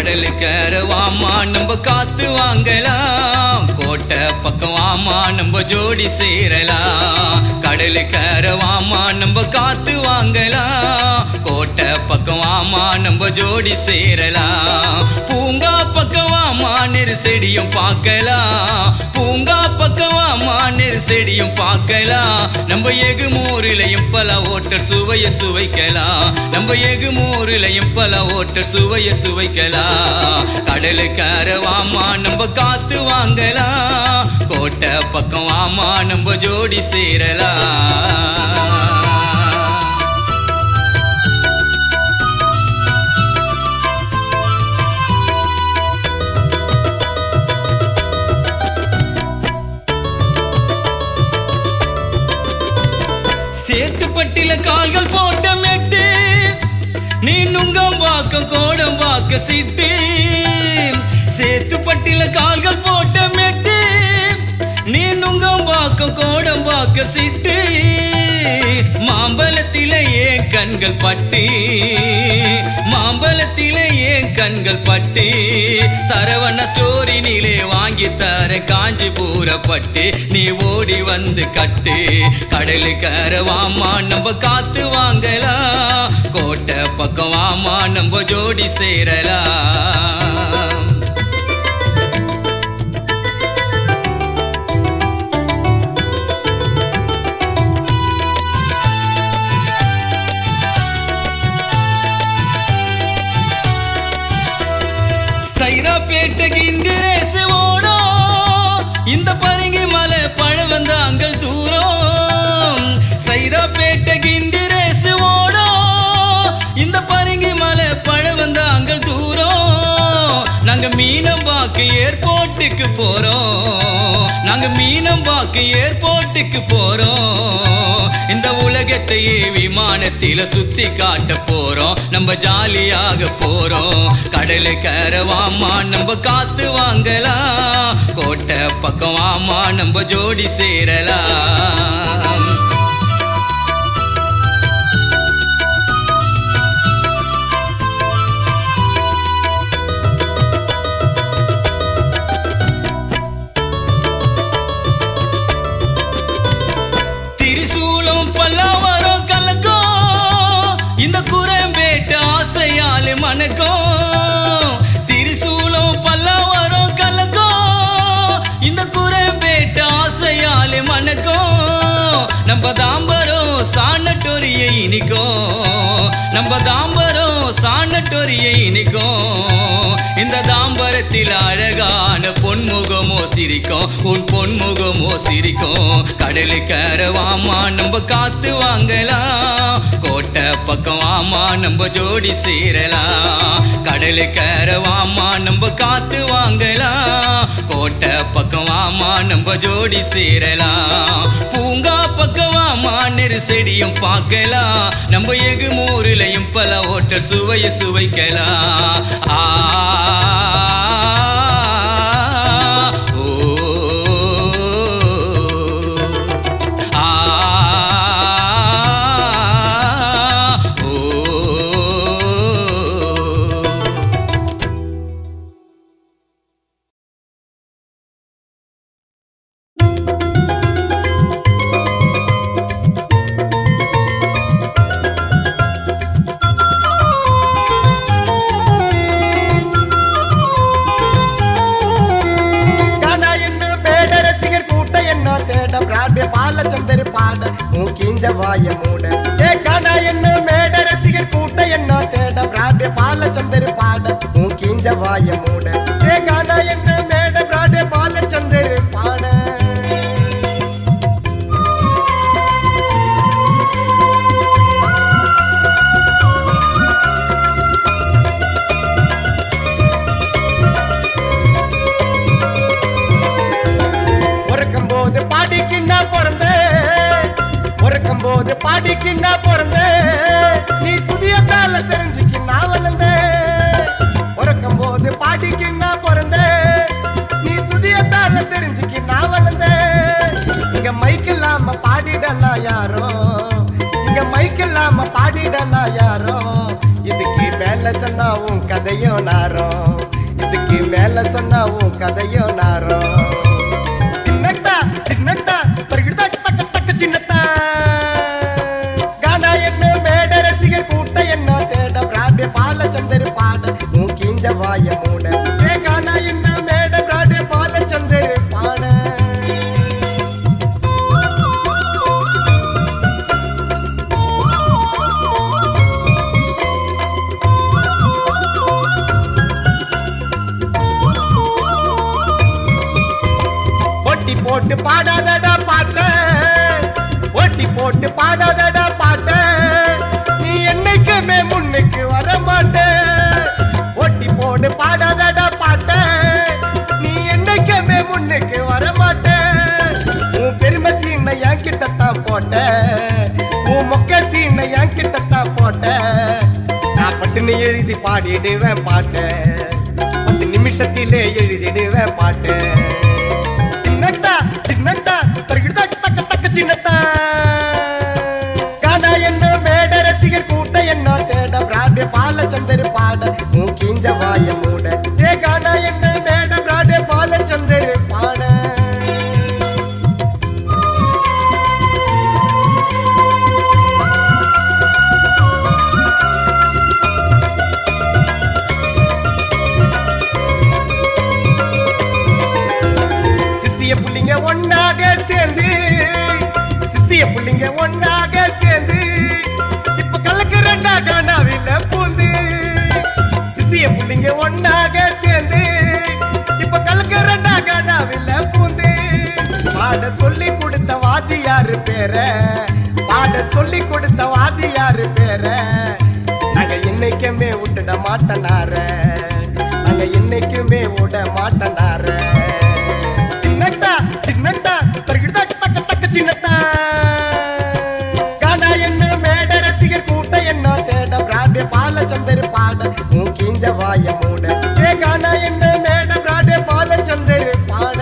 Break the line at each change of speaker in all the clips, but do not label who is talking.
கடலுக்கர வாமா நம்ம காத்து வாங்கலாம் கோட்டை பக்கம் வாமா நம்ம ஜோடி சேரலாம் கடலுக்கர வாமா நம்ம காத்து வாங்கலாம் கோட்டை பக்கம் வாமா நம்ம ஜோடி சேரலாம் பூங்கா பக்கம் வாமா நெருசெடியும் பார்க்கலாம் பூங்கா பக்கம் வாமா நெருசெடியும் பார்க்கலாம் நம்ம எகுமூரிலையும் பல ஓட்டர் சுவைய சுவைக்கலாம் நம்ம எகுமூரிலையும் பல ஓட்டர் சுவைய சுவைக்கலாம் கடலுக்கார வாமா நம்ம காத்து வாங்கலாம் கோட்டை பக்கம் வாமா நம்ம ஜோடி சேரலாம் சேத்துப்பட்டில கால்கள் போட்ட மெட்டு நீ நுங்கம் வாக்க கோடம் வாக்க சிட்டு சேத்துப்பட்டில கால்கள் போட்ட மெட்டு நீ நுங்கம் வாக்க கோடம் வாக்க சிட்டு மாம்பழத்தில ஏன் கண்கள் பட்டு மாம்பழத்தில ஏன் கண்கள் பட்டு சரவண ஸ்டோரி நீலே வாங்கி தர காஞ்சிபூர பட்டு நீ ஓடி வந்து கட்டு கடலுக்கர வாமா நம்ம காத்து வாங்கலாம் கோட்டை பக்கம் வாமா நம்ம ஜோடி சேரலாம் சைதாப்பேட்டை கிண்டிரேசு ஓடும் இந்த பரங்கி மலை பழவந்தாங்கள் தூரம் சைதாப்பேட்டை கிண்டிரேசு ஓடும் இந்த பரங்கி மலை பழவந்தாங்கள் தூரம் நாங்க மீனம்பாக்கு ஏர்போர்ட்டுக்கு போறோம் நாங்க மீனம்பாக்கு ஏர்போர்ட்டுக்கு போறோம் இந்த உலகத்தையே விமானத்தில சுத்தி காட்ட போறோம் நம்ம ஜாலியாக போறோம் கடலுக்கர வாமா நம்ம காத்து வாங்கலாம் கோட்டை பக்கம் வாமா நம்ம ஜோடி சேரலாம் திரிசூலம் பல்லாவரம் கலக்கும் இந்த குரம்பேட்டு ஆசையாலே மணக்கும் திரிசூலம் பல்லாவரம் கலக்கும் இந்த குரம்பேட்டு ஆசையாலே மணக்கும் நம்ம தாம்பரம் சாணட்டொரியை இனிக்கும் நம்ம தாம்பரம் சாணட்டொரியை இனிக்கும் இந்த தாம்பரத்தில் அழகான பொன்முகமோ சிரிக்கும் உன் பொன்முகமோ சிரிக்கும் கடலுக்கர வாமா நம்ம காத்து வாங்கலாம் கோட்டை பக்கம் வாமா நம்ம ஜோடி சேரலாம் கடலுக்கர வாமா நம்ம காத்து வாங்கலாம் கோட்டை பக்கம் வாமா நம்ம ஜோடி சேரலாம் பூங்கா பக்கம் வாமா நெருசெடியும் பார்க்கலாம் நம்ம எகுமூரிலையும் பல ஓட்டர் சுவைய சுவைக்கலாம் ஆ ஓ ஆ ஓ
கானா என்ன மேட ரசிகர் கூட்ட என்ன தேட பிராட்வே பாலச்சந்தர் பாட மூக்கிஞ்ச வாய மூட ஏ கானா என்ன மேட ரசிகர் கூட்ட என்ன தேட பிராட்வே பாலச்சந்தர் பாட மூக்கிஞ்ச வாய மூட ஏ கானா என்ன மேட பிராட்வே பாலச்சந்தர் பாட உறக்கும் போது பாடிக்கின்னா பிறந்த உறக்கும் போது பாடிக்கின்னா பிறந்த நீ சுதியத்தால தெரிஞ்சுக்கின்னா வளர்ந்த உறக்கும் போது பாடிக்கின்னா பிறந்த நீ சுதியத்தால தெரிஞ்சுக்கின்னா வளர்ந்த இங்க மைக் இல்லாம பாடிடலாம் யாரோ இங்க மைக் இல்லாம பாடிடலாம் யாரோ இதுக்கு மேல மேல சொன்னா உன் கதையும் நாரம் இதுக்கு மேல சொன்னா உன் கதையும் நாரம் சின்னத்தா சின்னத்தா பருகிட்டா தக்க தக்க சின்னத்தா கானா என்ன மேட ரசிகர் கூட்ட என்ன தேட பிராடே பாலச்சந்தர் பாட உன் கீஞ்ச வாய மூட ஏ கானா என்ன மேட பிராடே பாலச்சந்தர் பாட ஒட்டி போட்டு பாடாதடா பாட்ட ஒட்டி போட்டு பாடாதடா பாட்ட நீ என்னைக்குமே முன்னுக்கு வர மாட்ட ஒட்டி போட்டு பாடாதடா பாட்ட நீ என்னைக்குமே முன்னுக்கு வர மாட்ட உன் பெருமை சீனை என் கிட்டத்தான் போட்ட உன் மொக்க சீனை என் கிட்டத்தான் போட்ட நான் பட்டுன்னு எழுதி பாடிடுவேன் பாட்ட பத்து நிமிஷத்திலே எழுதிடுவேன் பாட்டு சின்னத்தா சின்னத்தா தருகிட்டா தக்க தக்க சின்னத்தா கானா என்ன மேட ரசிகர் கூட்ட என்ன தேட பிராடே பாலச்சந்தர் பாட உன் கீஞ்ச வாய மூட ஏ கானா என்ன மேட பிராடே பாலச்சந்தர் பாட சிசிய புள்ளிங்க ஒன்னாக சேர்ந்து சிசிய புள்ளிங்க ஒன்னாக சேர்ந்து இப்ப கலக்கு ரெண்டா கானாவில பூந்து சிசிய புள்ளிங்க ஒன்னாக சேர்ந்து இப்ப கலக்கு ரெண்டா கானாவில பூந்து பாட சொல்லி கொடுத்த வாத்தியாரு பேர பாட சொல்லி கொடுத்த வாத்தியாரு பேர நாங்க என்னைக்குமே விட்டுட மாட்டனார நாங்க என்னைக்குமே விட மாட்டனார சின்னத்தா சின்னத்தா தருகிட்டா தக்க தக்க சின்னத்தா கானா என்ன மேட ரசிகர் கூட்ட என்ன தேட பிராடே பாலச்சந்தர் பாட உன் கீஞ்ச வாய மூட ஏ கானா என்ன மேட பிராடே பாலச்சந்தர் பாட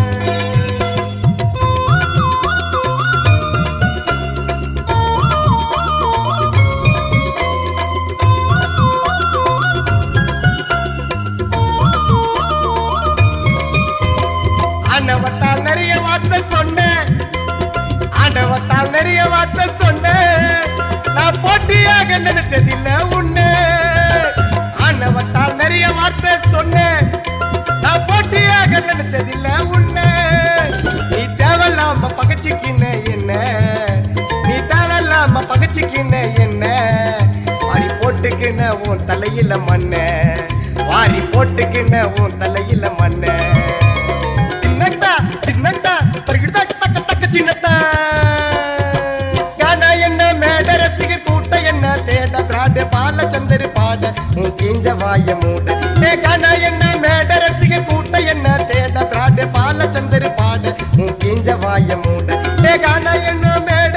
ஆண்டவத்தால் நிறைய வார்த்தை சொன்னேன் ஆண்டவத்தால் நிறைய வார்த்தை சொன்னேன் நான் போட்டியாக நினைச்சதில்ல உன்னை ஆண்டவத்தால் நிறைய வார்த்தை சொன்னேன் நான் போட்டியாக நினைச்சதில்ல உன்னை நீ தேவையில்லாம பகச்சிக்கின என்ன நீ தேவையில்லாம பகச்சிக்கின என்ன வாரி போட்டுக்கின உன் தலையில மண்ண வாரி போட்டுக்கின உன் தலையில மண்ண சின்னத்தா சின்னத்தா பருகிட்டா தக்க தக்க சின்னத்தா கானா என்ன மேட ரசிகர் கூட்ட என்ன தேட பிராட பாலச்சந்தர் பாட உன் கீஞ்ச வாய மூட ஏ கானா என்ன மேட ரசிகர் கூட்ட என்ன தேட பிராட பாலச்சந்தர் பாட உன் கீஞ்ச வாய மூட ஏ கானா என்ன மேட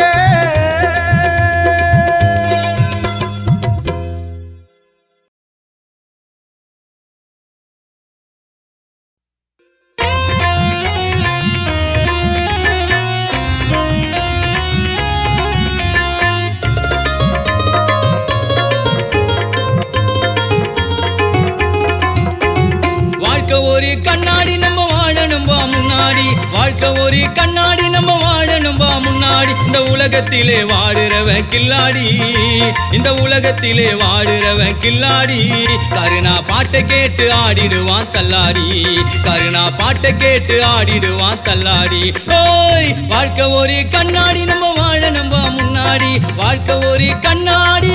வாழ்க்கை ஒரு கண்ணாடி நம்ம வாழணும் வா முன்னாடி வாழ்க்கை ஒரு கண்ணாடி நம்ம வாழணும் வா முன்னாடி இந்த உலகத்திலே வாடுறவன் கில்லாடி இந்த உலகத்திலே வாடுறவன் கில்லாடி கருணா பாட்டை கேட்டு ஆடிடுவான் தள்ளாடி கருணா பாட்டை கேட்டு ஆடிடுவான் தள்ளாடி ஓய் வாழ்க்கை ஒரு கண்ணாடி நம்ம வாழணும் வா முன்னாடி வாழ்க்கை ஒரு கண்ணாடி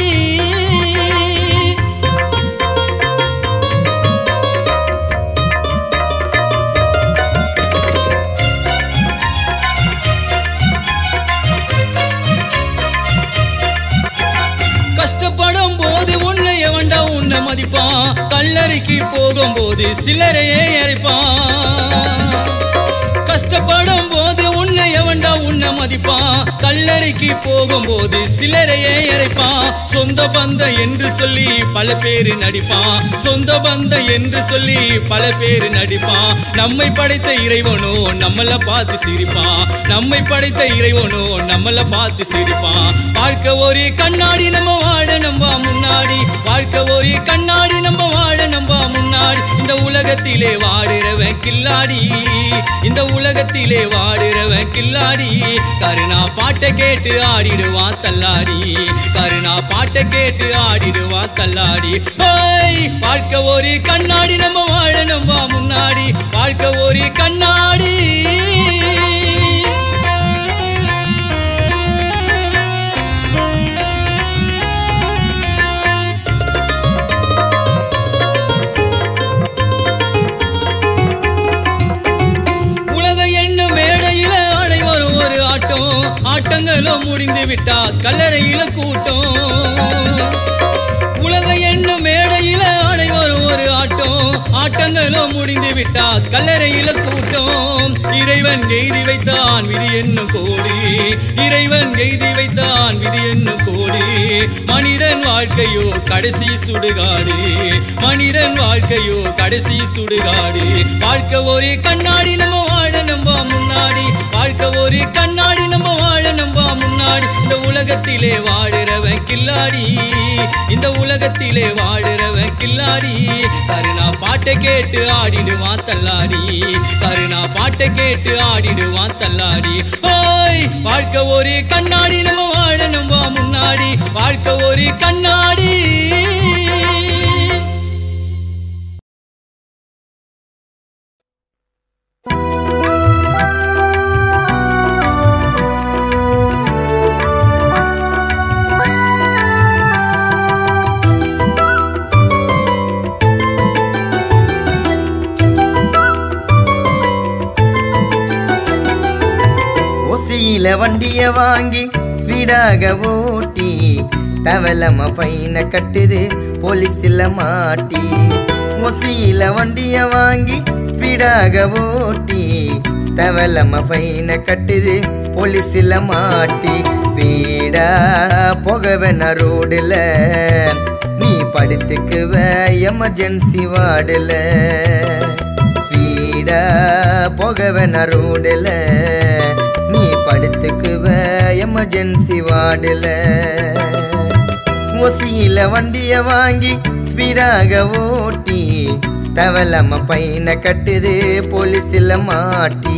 கஷ்டப்படும் போது உன்னை எவன்டா உன்னை மதிப்பான் கல்லறைக்கு போகும்போது சிலரையே இறைப்பான் கஷ்டப்படும் போது உன்னை எவன்டா உன்னை மதிப்பான் கல்லறைக்கு போகும்போது சிலரையே இறைப்பான் சொந்த பந்தம் என்று சொல்லி பல பேர் நடிப்பான் சொந்த பந்தம் என்று சொல்லி பல பேர் நடிப்பான் நம்மை படைத்த இறைவனோ நம்மள பார்த்து சிரிப்பான் நம்மை படைத்த இறைவனோ நம்மள பார்த்து சிரிப்பான் வாழ்க்கை ஒரு கண்ணாடி நம்ம வாழ நம்ப முன்னாடி வாழ்க்கை ஒரு கண்ணாடி நம்ம வாழ நம்ப முன்னாடி இந்த உலகத்திலே வாடுறவன் கில்லாடி இந்த உலகத்திலே வாடுறவன் கில்லாடி கருணா பாட்டை கேட்டு ஆடிடுவான் தள்ளாடி கருணா பாட்டை கேட்டு ஆடிடுவான் தள்ளாடி ஓய் வாழ்க்கை ஒரு கண்ணாடி நம்ம வாழ நம்ப முன்னாடி வாழ்க்கை ஒரு கண்ணாடி உலக எண்ண மேடையில அனைவரும் ஒரு ஆட்டம் ஆட்டங்களும் முடிந்து விட்டா கல்லறையில கூட்டம் உலக எண்ண மேடையில அனைவரும் ஒரு ஆட்டம் ஆட்டங்களும் முடிந்து விட்டா கல்லறையில கூட்டம் இறைவன் எய்தி வைத்தான் விதி என்ன கோடி இறைவன் எய்தி வைத்தான் விதி என்ன கோடி மனிதன் வாழ்க்கையோ கடைசி சுடுகாடு மனிதன் வாழ்க்கையோ கடைசி சுடுகாடு வாழ்க்கை ஒரு கண்ணாடி நம்ம வாழ நம்ப முன்னாடி வாழ்க்கை ஒரு கண்ணாடி நம்ம வாழ நம்ப முன்னாடி இந்த உலகத்திலே வாடுறவன் கில்லாடி இந்த உலகத்திலே வாடுறவன் கில்லாடி கருணா பாட்டை கேட்டு ஆடிடுவான் தள்ளாடி கருணா பாட்டை கேட்டு ஆடிடுவான் தள்ளாடி ஓய் வாழ்க்கை ஒரு கண்ணாடி நம்ம வாழ நம்ப முன்னாடி வாழ்க்கை ஒரு கண்ணாடி
ஒசியில வண்டிய வாங்கி ஸ்பீடாக ஓட்டி தவளம பையனை கட்டுது போலீஸ்ல மாட்டி ஒசியில வண்டிய வாங்கி ஸ்பீடாக ஓட்டி தவளம பையனை கட்டுது போலீஸ்ல மாட்டி ஸ்பீடா போகவேன ரோடுல நீ படுத்துக்குவ எமர்ஜென்சி வார்டுல ஸ்பீடா போகவேன ரோடுல நீ படுத்துக்குவ எமர்ஜென்சி வார்டுல ஒசியில வண்டிய வாங்கி ஸ்பீடாக ஓட்டி தவளம பையனை கட்டுது போலீஸ்ல மாட்டி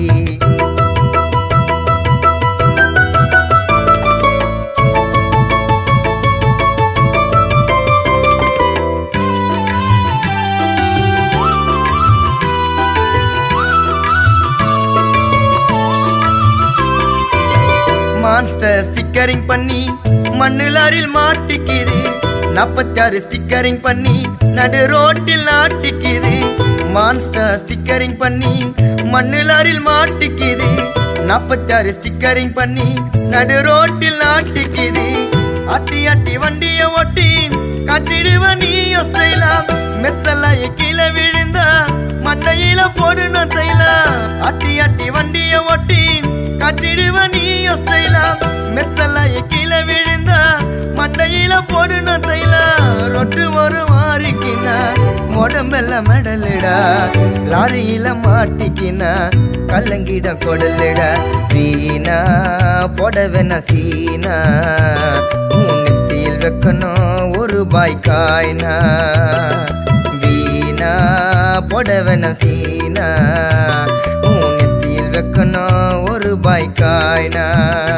மான்ஸ்டர் ஸ்டிக்கரிங் பண்ணி மண்ணு லாரில் மாட்டிக்குது நாற்பத்தி ஆறு ஸ்டிக்கரிங் பண்ணி நடு ரோட்டில் நாட்டிக்குது மான்ஸ்டர் ஸ்டிக்கரிங் பண்ணி மண்ணு லாரில் மாட்டிக்குது நாற்பத்தி ஆறு ஸ்டிக்கரிங் பண்ணி நடு ரோட்டில் நாட்டிக்குது அட்டி அட்டி வண்டிய ஓட்டி காட்டிடுவ நீ ஸ்டைலா மெஸ்ஸெல்லாம் கீழே விழுந்தா மண்டையில போடணும் தைலா அட்டி அட்டி வண்டிய ஓட்டி காட்டிடுவ நீ ஸ்டைலா மெஸ்ஸெல்லாம் கீழே விழுந்தா மண்டையில போடணும் தைலா ரொட்டு ஒரு மாறிக்கினா உடம்பெல்லாம் மெடலுடா லாரியில மாட்டிக்கினா கல்லங்கிட கொடலுடா வீணா போடவேன சீனா உன் நெத்தியில் வைக்கணும் ஒரு பாய் காய்னா வீணா போடவேன சீனா உன் நெத்தியில் வைக்கணும் ஒரு பாய் காய்னா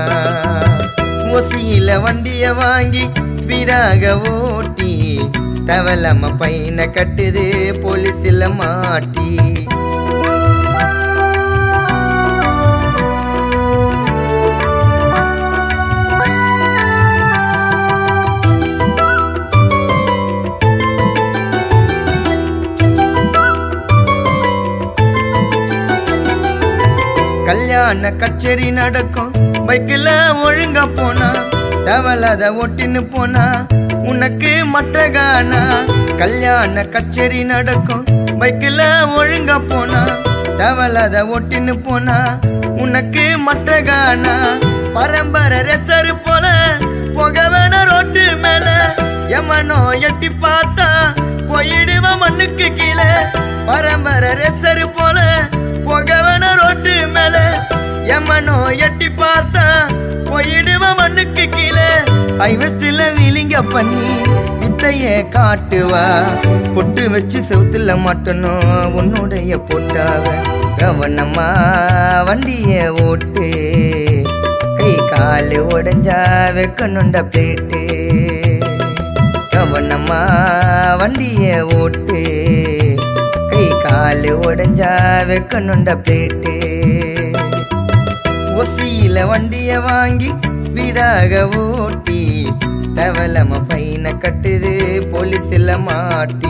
ஒசியில வண்டிய வாங்கி ஸ்பீடாக ஓட்டி தவளம பையனை கட்டுது போலீஸ்ல மாட்டி கல்யாண கச்சேரி நடக்கும் பைக்கில் ஒழுங்கா போனா தவளாத ஒட்டின்னு போனா உனக்கு மற்ற கானா கல்யாண கச்சேரி நடக்கும் பைக்கில் ஒழுங்கா போனா தவளாத ஒட்டின்னு போனா உனக்கு மற்ற கானா பரம்பரை ரெசரு போல புக வேண ரோட்டு மேல எமனோ எட்டி பார்த்தா போயிடுவ மண்ணுக்கு கீழே பரம்பரை ரெசரு போல புக வேண ரோட்டு மேல எமனோ எட்டி பார்த்தா போயிடுவ மண்ணுக்கு கீழே ஐவசில விலிங்க பண்ணி வித்தைய காட்டுவா பொட்டு வச்சு செவுத்துல மாட்டணும் உன்னுடைய பொட்டாவ கவனமா வண்டிய ஓட்டு கை காலு உடைஞ்சா வைக்கணுண்ட பிளேட்டு கவனமா வண்டிய ஓட்டு கை காலு உடைஞ்சா வைக்கணுண்ட பிளேட்டு ஒசியில வண்டிய வாங்கி ஸ்பீடாக ஓட்டி தவளம பையனை கட்டுது போலீஸ்ல மாட்டி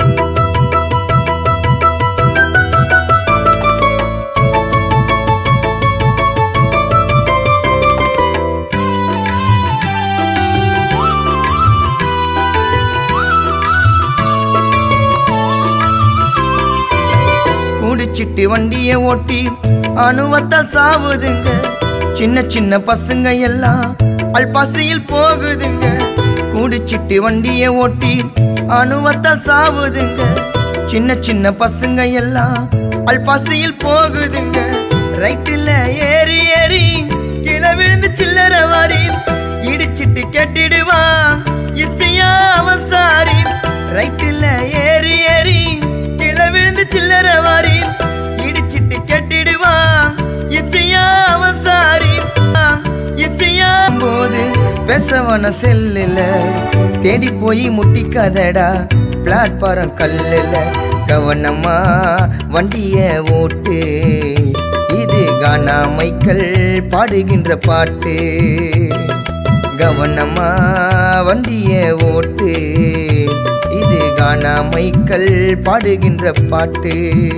குடிச்சிட்டு வண்டிய ஓட்டி அணுவத்த சாவுதுங்க சின்ன சின்ன பசங்க எல்லாம் அல்பாசியில் போகுதுங்க குடிச்சிட்டு வண்டிய ஓட்டி அணுவத்த சாவுதுங்க சின்ன சின்ன பசங்க எல்லாம் அல்பாசியில் போகுதுங்க ரைட்டில் ஏறி ஏறி கீழே விழுந்து சில்லற வாரி இடிச்சிட்டு கேட்டிடுவான் இசையா அவன் சாரி ரைட்டில் ஏறி ஏறி கீழே விழுந்து சில்லற வாரி இடிச்சிட்டு கெட்டிடுவான் இசையா அவன் சாரி இசையா போது பெசவன செல்லுல தேடி போய் முட்டிக்காதடா பிளாட்பாரம் கல்லுல கவனமா வண்டிய ஓட்டு இது கானா மைக்கல் பாடுகின்ற பாட்டு கவனமா வண்டிய ஓட்டு இது கானா மைக்கல் பாடுகின்ற பாட்டு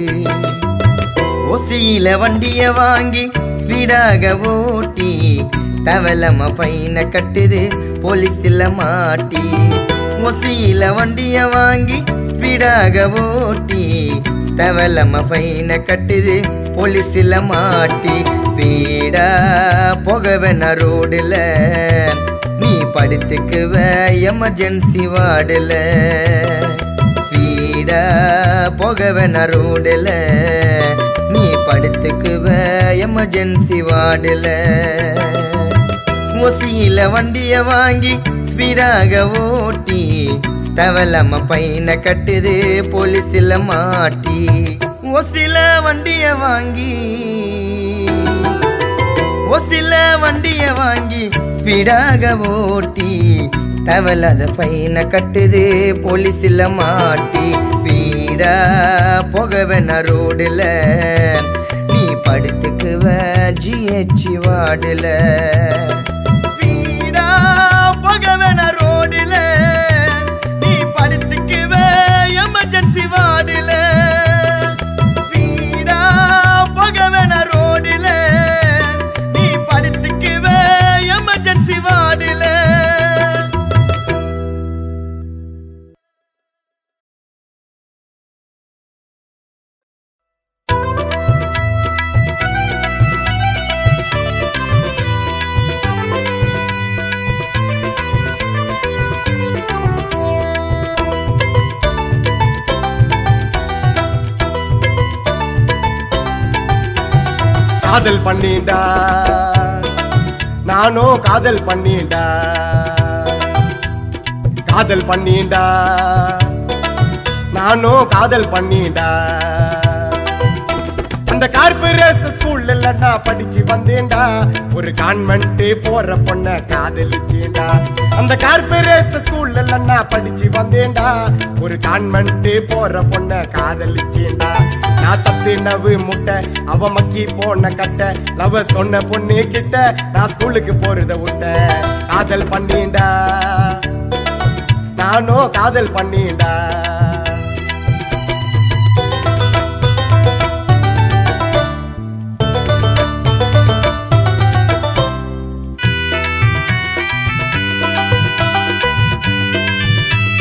ஒசியில வண்டிய வாங்கி ஸ்பீடாக ஓட்டி தவளம பையன கட்டுது போலீஸ்ல மாட்டி ஒசியில வண்டிய வாங்கி ஸ்பீடாக ஓட்டி தவளம பையன கட்டுது போலீஸ்ல மாட்டி ஸ்பீடா போகவேன ரோடுல நீ படுத்துக்குவ எமர்ஜென்சி வார்டுல ஸ்பீடா போகவேன ரோடுல நீ படுத்துக்குவ எமர்ஜென்சி வார்டுல ஒசியில வண்டிய வாங்கி ஸ்பீடாக ஓட்டி தவளம பையனை கட்டுது போலீஸ்ல மாட்டி ஒசில வண்டிய வாங்கி ஒசில வண்டிய வாங்கி ஸ்பீடாக ஓட்டி தவளாத பையனை கட்டுது போலீஸ்ல மாட்டி ஸ்பீடா போகவேன ரோடுல நீ படுத்துக்குவ ஜிஹெச் வார்டுல ஸ்பீடா போகவேன ரோடுல நீ படுத்துக்குவ எமர்ஜென்சி வார்டுல ஸ்பீடா போகவேன ரோடுல நீ படுத்துக்குவ எமர்ஜென்சி வார்டுல
காதல் பண்ணிண்டா நானும் காதல் பண்ணிண்டா காதல் பண்ணிண்டா நானும் காதல் பண்ணிண்டா அந்த கார்பரேஸ் ஸ்கூல்ல நான் படிச்சு வந்தேன்டா ஒரு கான்வென்ட் போற பொண்ண காதலிச்சேன்டா அந்த கார்பரேஸ் ஸ்கூல்ல நான் படிச்சு வந்தேன்டா ஒரு கான்வென்ட் போற பொண்ண காதலிச்சேன்டா நான் சத்து நவு முட்டை அவ மக்கி போன கட்ட லவ சொன்ன பொண்ணு கிட்ட நான் ஸ்கூலுக்கு போறத விட்ட காதல் பண்ணிண்டா நானும் காதல் பண்ணிண்டா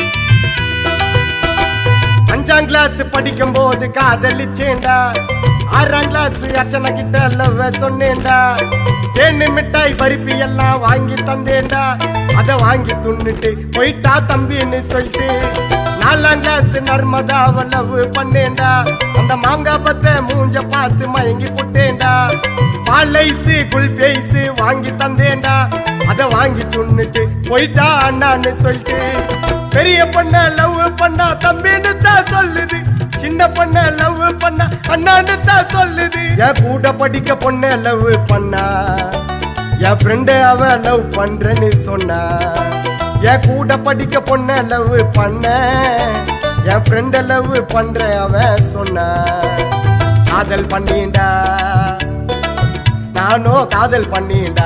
அஞ்சாம் கிளாஸ் படிக்கும் போது காதலிச்சேன்டா ஆறாம் கிளாஸ் அர்ச்சனை கிட்ட லவ் சொன்னேன்டா தேனு மிட்டாய் பருப்பி எல்லாம் வாங்கி தந்தேன்டா அத வாங்கி துண்ணுட்டு போயிட்டா தம்பின்னு சொல்லிட்டு நாலாம் கிளாஸ் நர்மதாவை லவ் பண்ணேன்டா அந்த மாங்காய் பத்த மூஞ்ச பார்த்து மயங்கி போட்டேன்டா பால் ஐஸு குல்பி ஐஸு வாங்கி தந்தேன்டா அத வாங்கி துண்ணுட்டு போயிட்டா அண்ணான்னு சொல்லிட்டு பெரிய பொண்ண லவ் பண்ணா தம்பின்னு தான் சொல்லுது சின்ன பொண்ண லவ் பண்ணா அண்ணான்னு தான் சொல்லுது என் கூட படிக்க பொண்ண லவ் பண்ணா என் ஃப்ரெண்டு அவ லவ் பண்றேன்னு சொன்னா என் கூட படிக்க பொண்ண லவ் பண்ண என் ஃப்ரெண்ட லவ் பண்ற அவன் சொன்னா காதல் பண்ணிண்டா நானும் காதல் பண்ணிண்டா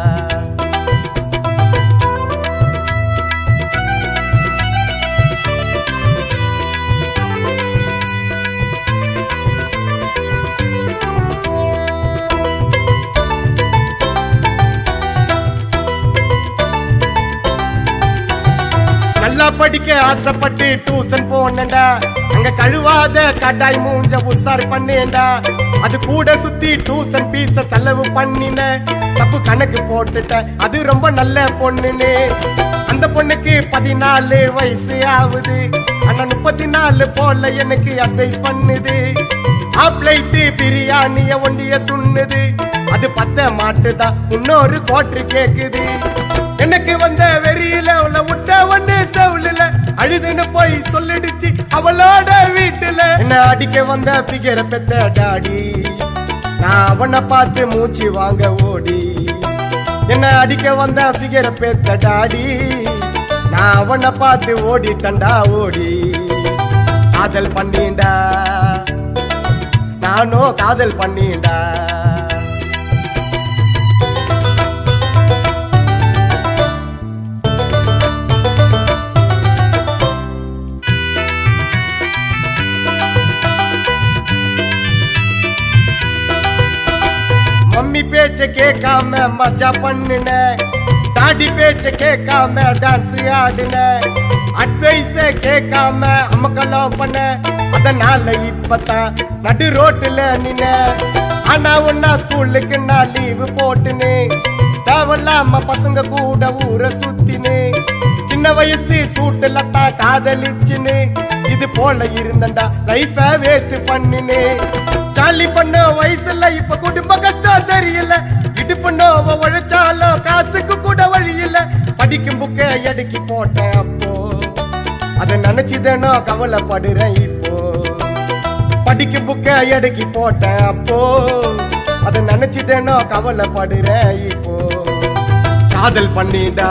நல்லா படிக்க ஆசைப்பட்டு டியூஷன் போனேன்டா அங்க கழுவாத கடாய் மூஞ்ச உசார் பண்ணேன்டா அது கூட சுத்தி டியூஷன் பீஸ செலவு பண்ணின தப்பு கணக்கு போட்டுட்டேன் அது ரொம்ப நல்ல பொண்ணுன்னு அந்த பொண்ணுக்கு பதினாலு வயசு ஆகுது ஆனா முப்பத்தி நாலு போல எனக்கு அட்வைஸ் பண்ணுது ஆப்லைட்டு பிரியாணிய ஒண்டிய துண்ணுது அது பத்த மாட்டுதான் இன்னொரு கோட்டு கேக்குது எனக்கு வந்த வெறியில உள்ள விட்ட ஒண்ணு செவுல அழுதுன்னு போய் சொல்லிடுச்சு அவளோட வீட்டுல என்ன அடிக்க வந்த பிகர பெத்த டாடி நான் அவனை பார்த்து மூச்சு வாங்க ஓடி என்ன அடிக்க வந்த பிகர பெத்த டாடி நான் அவனை பார்த்து ஓடிட்டண்டா ஓடி காதல் பண்ணிண்டா நானும் காதல் பண்ணிண்டா மம்மி பேச்ச கேட்காம மஜா பண்ணுன டாடி பேச்ச கேட்காம டான்ஸ் ஆடுன அட்வைஸ கேட்காம அமக்கெல்லாம் பண்ண அதனால இப்பதான் நடு ரோட்டுல நின்ன ஆனா ஒன்னா ஸ்கூலுக்கு நான் லீவு போட்டுனே தேவையில்லாம பசங்க கூட ஊரை சுத்தினே சின்ன வயசு சூட்டுல தான் காதலிச்சுன்னு இது போல இருந்தண்டா லைஃப வேஸ்ட் பண்ணினே ஜாலி பண்ண வயசுல இப்ப குடும்ப கஷ்டம் தெரியல இடுப்பு நோவ உழைச்சாலும் காசுக்கு கூட வழி இல்ல படிக்கும் புக்க எடுக்கி போட்டேன் அப்போ அதை நினைச்சுதானோ கவலைப்படுறேன் இப்போ படிக்கும் புக்க எடுக்கி போட்டேன் அப்போ அதை நினைச்சுதானோ கவலைப்படுறேன் இப்போ காதல் பண்ணிடா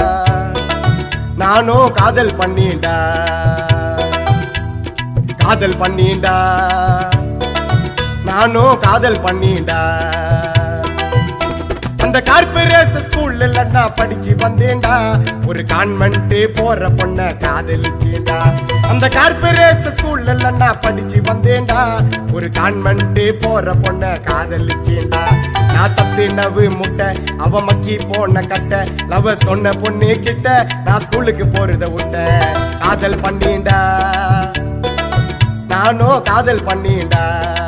நானும் காதல் பண்ணிடா காதல் பண்ணிடா நானும் காதல் பண்ணிடா அந்த கார்பரேஷன் ஸ்கூல்ல நான் படிச்சு வந்தேன்டா ஒரு கான்வென்ட் போற பொண்ண காதலிச்சேன்டா அந்த கார்பரேஷன் ஸ்கூல்ல நான் படிச்சு வந்தேன்டா ஒரு கான்வென்ட் போற பொண்ண காதலிச்சேன்டா நான் சத்து நவு முட்டை அவ மக்கி போன கட்ட லவ சொன்ன பொண்ணு கிட்ட நான் ஸ்கூலுக்கு போறத விட்ட காதல் பண்ணிண்டா நானும் காதல் பண்ணிண்டா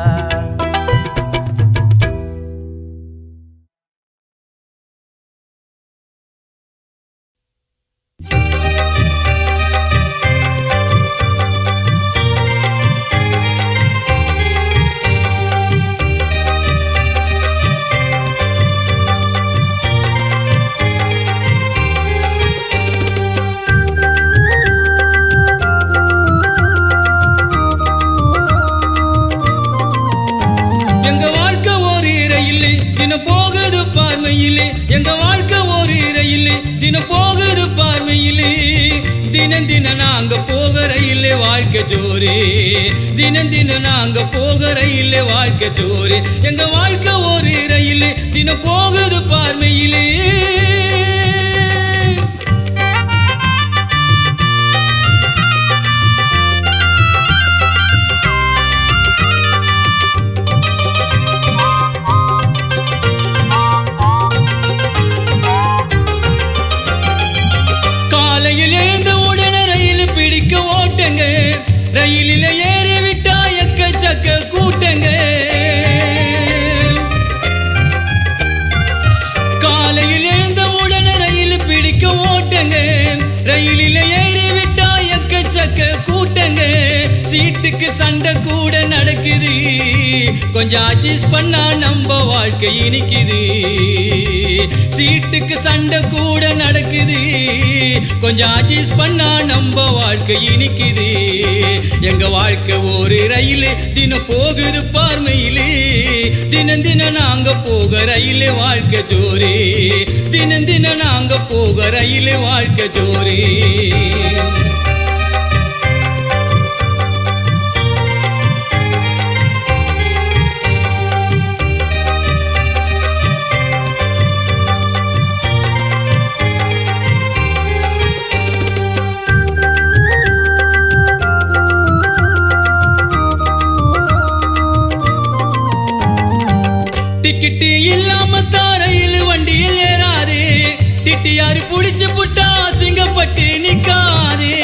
எங்க வாழ்க்கை ஒரு ரயிலே தினம் போகுது பார்வையிலே எங்க வாழ்க்கை ஒரு ரயிலே தினம் போகுது பார்வையிலே தினம் தினம் நாங்க போக ரயிலே வாழ்க்கை ஜோரே தினம் தினம் நாங்க போக ரயிலே வாழ்க்கை ஜோரே எங்க வாழ்க்கை ஒரு ரயிலே தினம் போகுது பார்வையிலே காலையில் எழுந்த உடனே ரயில் பிடிக்க ஓட்டுங்க ரயிலில் ஏறி விட்டா எக்கச்சக்க கூட்டங்க சீட்டுக்கு சண்டை கூட நடக்குது கொஞ்சம் அட்ஜஸ்ட் பண்ணா நம்ம வாழ்க்கை இனிக்குது சீட்டுக்கு சண்டை கூட நடக்குது கொஞ்சம் அட்ஜஸ்ட் பண்ணா நம்ம வாழ்க்கை இனிக்குது எங்க வாழ்க்கை ஒரு ரயில் தினம் போகுது பார்மையிலே தினம் தினம் நாங்க போக ரயிலே வாழ்க்கை ஜோரே தினம் தினம் நாங்க போக ரயிலே வாழ்க்கை ஜோரே டிக்கெட்டு இல்லாம தாரையில் வண்டியில் ஏறாதே டிட்டியாரு புடிச்சு புட்டா சிங்கப்பட்டு நிக்காதே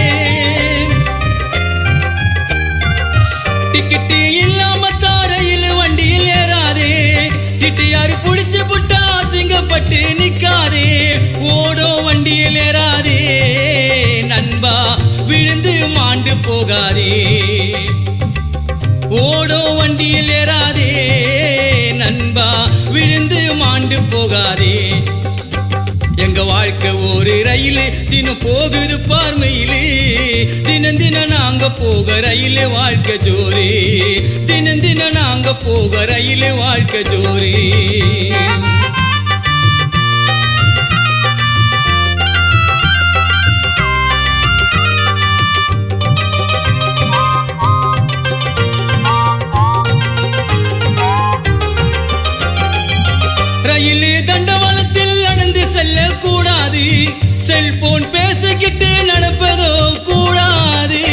டிக்கெட்டு இல்லாம தாரையில் வண்டியில் ஏறாதே டிட்டியாரு புடிச்சு புட்டா சிங்கப்பட்டு நிக்காதே ஓடோ வண்டியில் ஏறாதே நண்பா விழுந்து மாண்டு போகாதே ஓடோ வண்டியில் ஏறாதே நண்பா விழுந்து மாண்டு போகாதே எங்க வாழ்க்கை ஒரு ரயிலு தினம் போகுது பார்மையிலே தினம் தினம் நாங்க போக ரயிலே வாழ்க்கை ஜோரே தினம் தினம் நாங்க போக ரயிலே வாழ்க்கை ஜோரே ரயிலு தண்டவாளத்தில் நடந்து செல்ல கூடாது செல்போன் பேசிக்கிட்டு நடப்பதோ கூடாது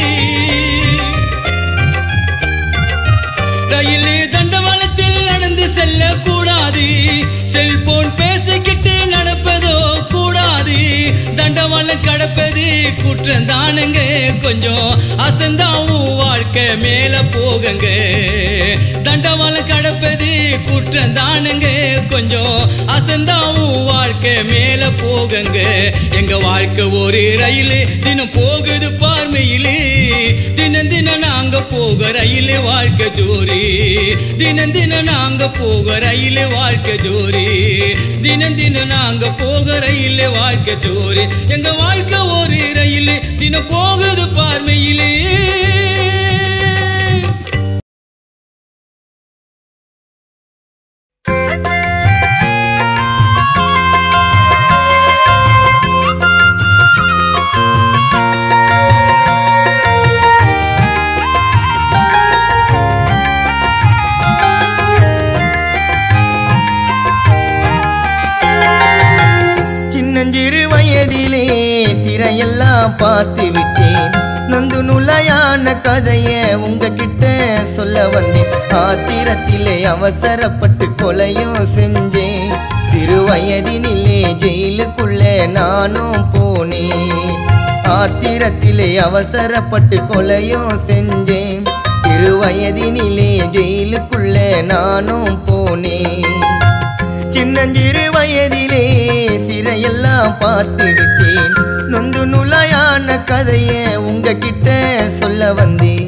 ரயிலு தண்டவாளத்தில் நடந்து செல்ல கூடாது செல்போன் பேசிக்கிட்டு நடப்பதோ கூடாது தண்டவாளம் கடப்பது குற்றம் தானுங்க கொஞ்சம் அசந்தாவும் வாழ்க்கை மேல போகுங்க தண்டவாளம் கடப்பது குற்றம் தானுங்க கொஞ்சம் அசந்தாவும் வாழ்க்கை மேல போகுங்க எங்க வாழ்க்கை ஒரு ரயில் தினம் போகுது பார்மையிலே தினம் தினம் நாங்க போக ரயில் வாழ்க்கை ஜோரி தினம் தினம் நாங்க போக ரயில் வாழ்க்கை ஜோரி தினம் தினம் நாங்க போக ரயில் வாழ்க்கை ஜோரி எங்க வாழ்க்கை ஒரு ரயில் தினம் போகுது பார்மையிலே
சின்னஞ்சிறு வயதிலே திரையெல்லாம் பார்த்து விட்டேன் நொந்து நுழையான கதைய உங்ககிட்ட சொல்ல வந்தேன் ஆத்திரத்திலே அவசரப்பட்டு கொலையும் செஞ்சேன் சிறு வயதினிலே ஜெயிலுக்குள்ள நானும் போனேன் ஆத்திரத்திலே அவசரப்பட்டு கொலையும் செஞ்சேன் சிறு வயதினிலே ஜெயிலுக்குள்ள நானும் போனேன் சின்னஞ்சிறு வயதிலே திரையெல்லாம் பார்த்து விட்டேன் நொந்து நுழையான கதைய உங்ககிட்ட சொல்ல வந்தேன்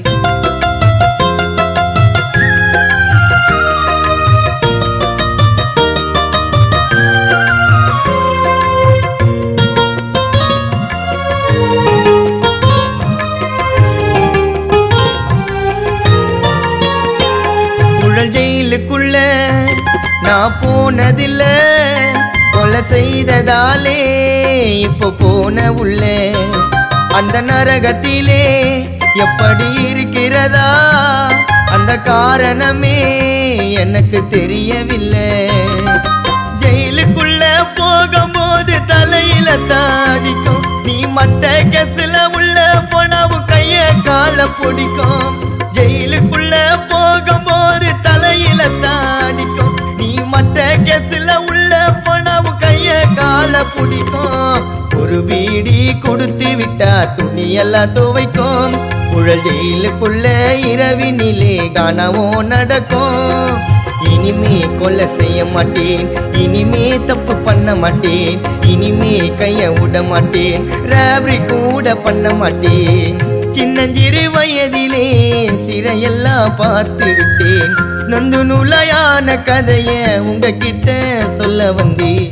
புழல் ஜெயிலுக்குள்ள நான் போனதில்ல கொலை செய்ததாலே இப்போ போன உள்ள அந்த நரகத்திலே எப்படி இருக்கிறதா அந்த காரணமே எனக்கு தெரியவில்லை ஜெயிலுக்குள்ள போகும்போது தலையில தாடிக்கும் நீ மட்ட கெசுல உள்ள போனாவு கைய கால பிடிக்கும் ஜெயிலுக்குள்ள போகும்போது தலையில தாடிக்கும் நீ மட்ட கெசுல உள்ள போனாவு கைய கால பிடிக்கும் ஒரு பீடி கொடுத்து விட்டா துணியெல்லாம் துவைக்கும் குழல் ஜெயிலுக்குள்ள இரவினிலே காணவோ நடக்கும் இனிமே கொலை செய்ய மாட்டேன் இனிமே தப்பு பண்ண மாட்டேன் இனிமே கைய விட மாட்டேன் ராபரி கூட பண்ண மாட்டேன் சின்னஞ்சிறு வயதிலே திரையெல்லாம் பார்த்து விட்டேன் நொந்து நுழையான கதைய உங்ககிட்ட சொல்ல வந்தேன்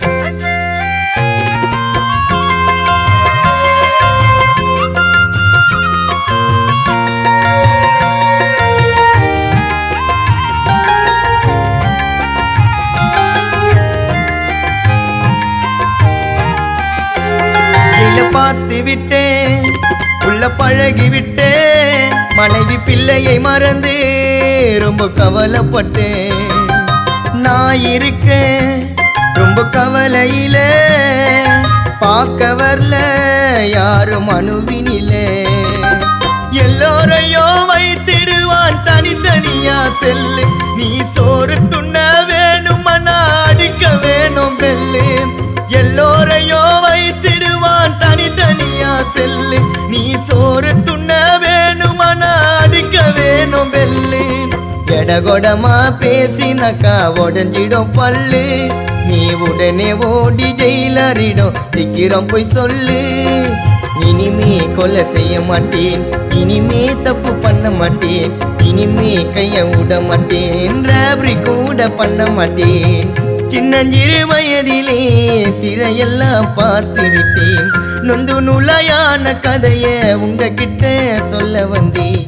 ஜெயில பார்த்து விட்டேன் உள்ள பழகி விட்டேன் மனைவி பிள்ளையை மறந்து ரொம்ப கவலைப்பட்டேன் நான் இருக்கேன் ரொம்ப கவலையில பார்க்க வரல யாரும் அணுவினிலே எல்லோரையும் வைத்திடுவான் தனித்தனியா செல்லு நீ சோறு துண்ண வேணுமனா அடிக்க வேணும் பெல்லு எல்லோரையும் வைத்திடுவான் தனித்தனியா செல்லு நீ சோறு துண்ண வேணுமனா அடிக்க வேணும் பெல்லு எடகொடமா பேசினக்கா உடஞ்சிடும் பல்லு நீ உடனே ஓடி ஜெயிலரிடம் சீக்கிரம் போய் சொல்லு இனிமே கொலை செய்ய மாட்டேன் இனிமே தப்பு பண்ண மாட்டேன் இனிமே கைய விட மாட்டேன் ராபரி கூட பண்ண மாட்டேன் சின்னஞ்சிறு வயதிலே திரையெல்லாம் பார்த்து விட்டேன் நொந்து நுழையான கதைய உங்ககிட்ட சொல்ல வந்தேன்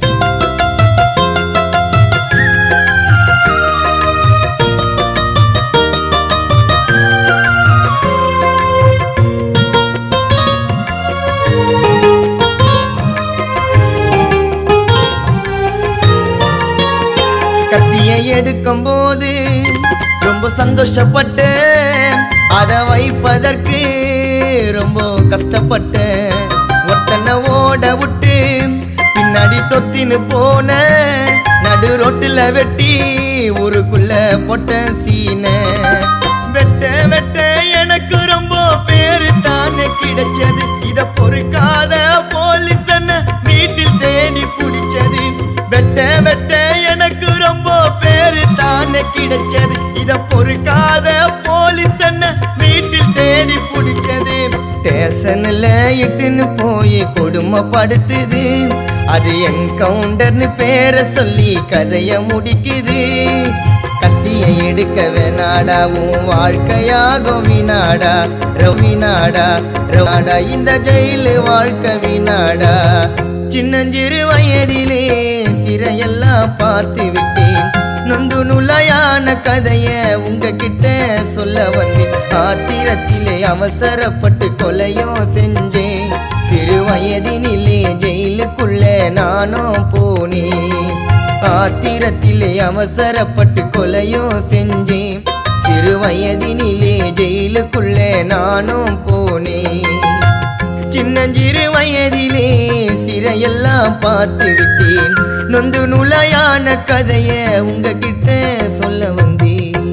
கத்தியை எடுக்கும் போது ரொம்ப சந்தோஷப்பட்டேன் அதை வைப்பதற்கு ரொம்ப கஷ்டப்பட்டேன் ஒத்தனை ஓட விட்டு பின்னாடி தொத்தின்னு போன நடு ரோட்டுல வெட்டி ஊருக்குள்ள போட்ட சீன வெட்ட வெட்ட எனக்கு ரொம்ப பேரு தானே கிடைச்சது இத பொறுக்காத போலீஸ் வீட்டில் தேடி பிடிச்சது வெட்ட வெட்ட எனக்கு ரொம்ப பேரு தானே கிடைச்சது இத பொறுக்காத போலீஸ் வீட்டில் தேடி பிடிச்சது ஸ்டேஷன்ல இட்டுன்னு போய் கொடுமைப்படுத்துது அது என்கவுண்டர்னு பேரை சொல்லி கதைய முடிக்குது கத்தியை எடுக்க வேணாடா உன் வாழ்க்கையாகும் வினாடா ரவினாடா ரவினாடா இந்த ஜெயிலு வாழ்க்கை வினாடா சின்னஞ்சிறு வயதிலே சிறையெல்லாம் பார்த்து விட்டேன் நொந்து நுழையான கதைய உங்ககிட்ட சொல்ல வந்தேன் ஆத்திரத்திலே அவசரப்பட்டு கொலையும் செஞ்சேன் சிறு வயதினிலே ஜெயிலுக்குள்ள நானும் போனேன் ஆத்திரத்திலே அவசரப்பட்டு கொலையும் செஞ்சேன் சிறு வயதினிலே ஜெயிலுக்குள்ள நானும் போனேன் சின்னஞ்சிறு வயதிலே சிறையெல்லாம் பார்த்து விட்டேன் நொந்து நுழையான கதைய உங்ககிட்ட சொல்ல வந்தேன்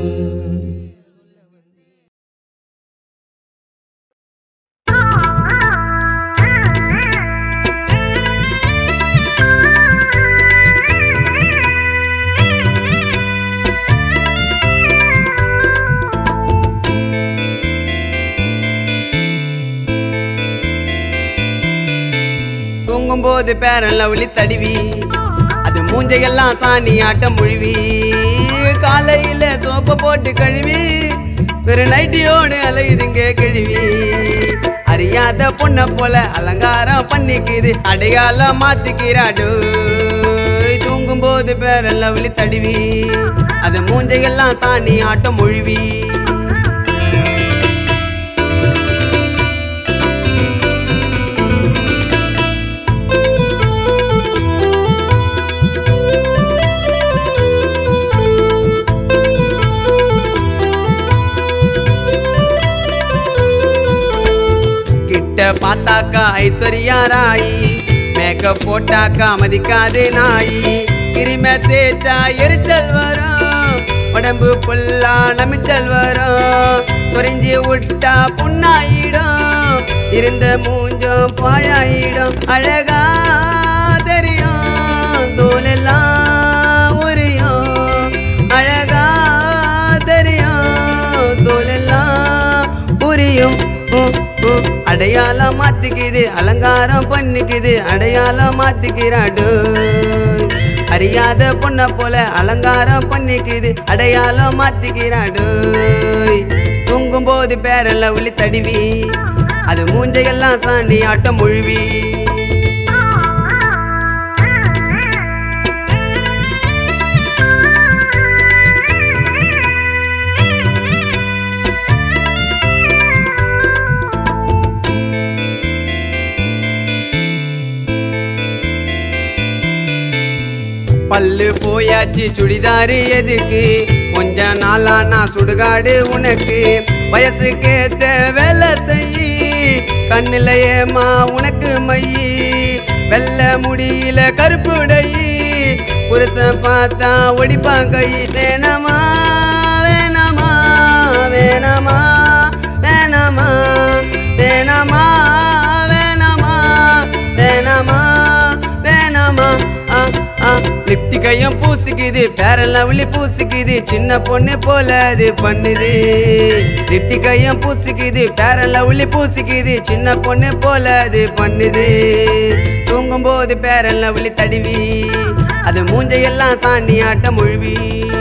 தூங்கும்போது பேரன் லவ்லி தடிவி அது மூஞ்சையெல்லாம் சாணி ஆட்டம் முழுவி காலையில சோப்பை போட்டு கழுவி வெறு நைட்டியோடு அலையுதுங்க கிழவி அறியாத பொண்ண போல அலங்காரம் பண்ணிக்குது அடையாளம் மாத்திக்கிறாடு தூங்கும்போது பேரன் லவ்லி தடிவி அது மூஞ்சையெல்லாம் சாணி ஆட்டம் முழுவி கிட்ட பார்த்தாக்கா ஐஸ்வர்யா ராயி மேக்கப் போட்டாக்கா மதிக்காது நாயி கிரிம தேய்ச்சா எரிச்சல் வரும் உடம்பு புல்லா நமிச்சல் வரும் சொரிஞ்சு விட்டா புண்ணாயிடும் இருந்த மூஞ்சம் பாழாயிடும் அழகா தெரியும் தோலெல்லாம் உரியும் அழகா தெரியும் தோலெல்லாம் புரியும் உ, உ, அட அடையாளம் மாத்திக்குது அலங்காரம் பண்ணிக்குது அடையாளம் மாத்திக்கிறாடு அறியாத பொண்ண போல அலங்காரம் பண்ணிக்குது அடையாளம் மாத்திக்கிறாடு தூங்கும் போது பேரல்ல உளி தடிவி அது மூஞ்சையெல்லாம் சாண்டி ஆட்டம் முழுவி பல்லு போயாச்சு சுடிதாரு எதுக்கு கொஞ்ச நாளா நான் சுடுகாடு உனக்கு வயசுக்கேத்த வேலை செய்யி கண்ணுல ஏமா உனக்கு மையி வெள்ள முடியில கருப்புடை புருஷன் பார்த்தா ஒடிப்பான் கை வேணாமா வேணாமா வேணாமா வேணாமா வேணாமா வேணாமா வேணாமா வேணாமா ஆ ஆ லிப்டிக்கையும் பூசிக்குது பேரெல்லாம் உள்ளி பூசிக்குது சின்ன பொண்ணு போல அது பண்ணுது லிப்டிக்கையும் பூசிக்குது பேரெல்லாம் உள்ளி பூசிக்குது சின்ன பொண்ணு போல அது பண்ணுது தூங்கும் போது பேரெல்லாம் உள்ளி தடிவி அது மூஞ்சையெல்லாம் சாணி ஆட்டம் முழுவி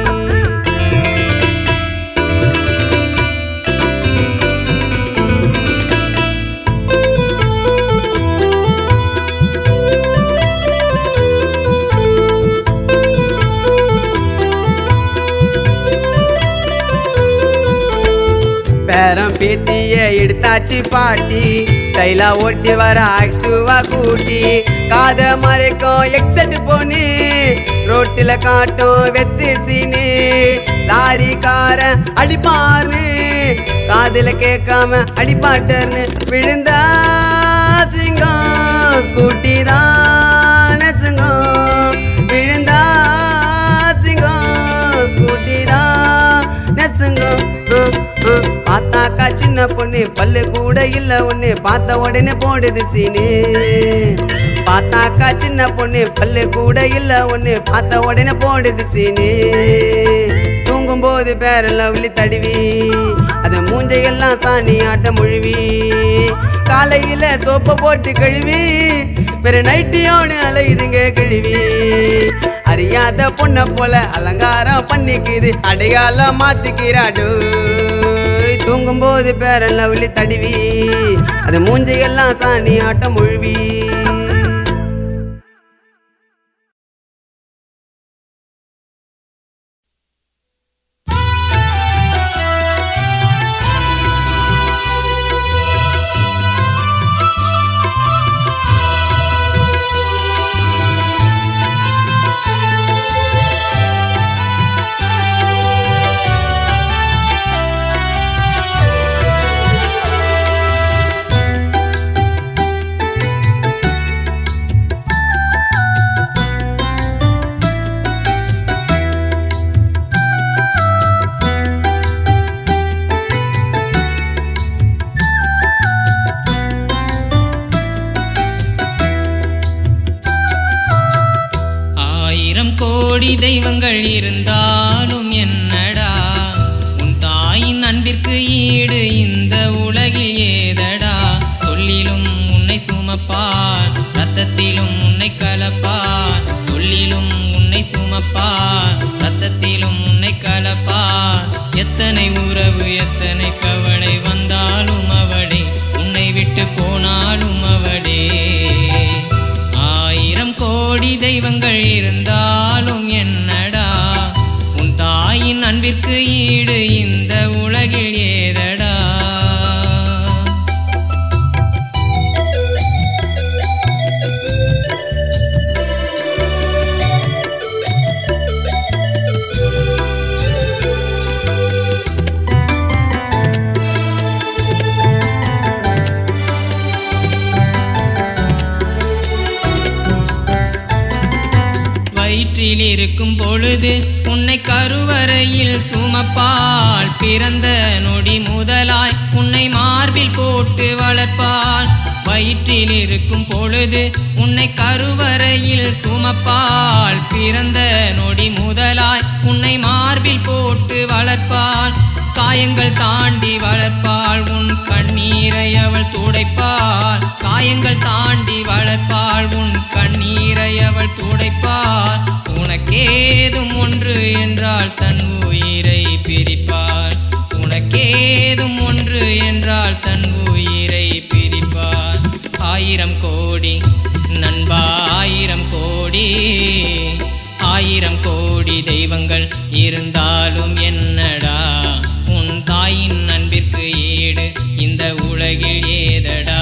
பேரம் பேத்திய எடுத்தாச்சு பாட்டி ஸ்டைலா ஓட்டி வர ஆக்ஸ்டுவா கூட்டி காத மறைக்கும் எக்ஸட் போனி ரோட்டில காட்டும் வெத்து சீனு லாரி கார அடிப்பார்னு காதுல கேட்காம அடிப்பாட்டர்னு விழுந்தா சிங்கம் ஸ்கூட்டி தான் சிங்கம் விழுந்தா சிங்கம் ஸ்கூட்டி தான் நெசுங்கம் பார்த்தாக்கா சின்ன பொண்ணு பல்லு கூட இல்ல ஒண்ணு பார்த்த உடனே போடுது சீனு பார்த்தாக்கா சின்ன பொண்ணு பல்லு கூட இல்ல ஒண்ணு பார்த்த உடனே போடுது சீனு தூங்கும் போது பேரெல்லாம் உள்ளி தடுவி அது மூஞ்சையெல்லாம் சாணி ஆட்டம் முழுவி காலையில சோப்பை போட்டு கழுவி பிற நைட்டியோடு அலையுதுங்க கழுவி அறியாத பொண்ண போல அலங்காரம் பண்ணிக்குது அடையாளம் மாத்திக்கிறாடு தூங்கும் போது பேரெல்லாம் உள்ளி தடுவி அது மூஞ்சையெல்லாம் சாணி ஆட்டம் முழுவி
ஆயிரம் கோடி தெய்வங்கள் இருந்தாலும் என்னடா உன் தாயின் அன்பிற்கு ஈடு இந்த உலகில் ஏதடா சொல்லிலும் உன்னை சுமப்பார் ரத்தத்திலும் உன்னை கலப்பார் சொல்லிலும் உன்னை சுமப்பார் ரத்தத்திலும் உன்னை கலப்பார் எத்தனை உறவு எத்தனை கவலை வந்தாலும் அவளே உன்னை விட்டு போனாலும் அவளே ஆயிரம் கோடி தெய்வங்கள் இருந்தாலும் என்னடா உன் தாயின் அன்பிற்கு ஈடு இந்த உலகில் ஏதடா வயிற்றில் இருக்கும் பொழுது உன்னை கருவறையில் சுமப்பாள் பிறந்த நொடி முதலாய் உன்னை மார்பில் போட்டு வளர்ப்பாள் வயிற்றில் இருக்கும் பொழுது உன்னை கருவறையில் சுமப்பாள் பிறந்த நொடி முதலாய் உன்னை மார்பில் போட்டு வளர்ப்பாள்
காயங்கள் தாண்டி வளர்ப்பாள் உன் கண்ணீரை அவள் துடைப்பாள் காயங்கள் தாண்டி வளர்ப்பாள் உன் கண்ணீரை அவள் துடைப்பாள் உனக்கேதும் ஒன்று என்றால் தன் உயிரை பிரிப்பாள் உனக்கேதும் ஒன்று என்றால் தன் உயிரை பிரிப்பாள் ஆயிரம் கோடி நண்பா ஆயிரம் கோடி ஆயிரம் கோடி தெய்வங்கள் இருந்தாலும் என்னடா உன் தாயின் அன்பிற்கு ஈடு இந்த உலகில் ஏதடா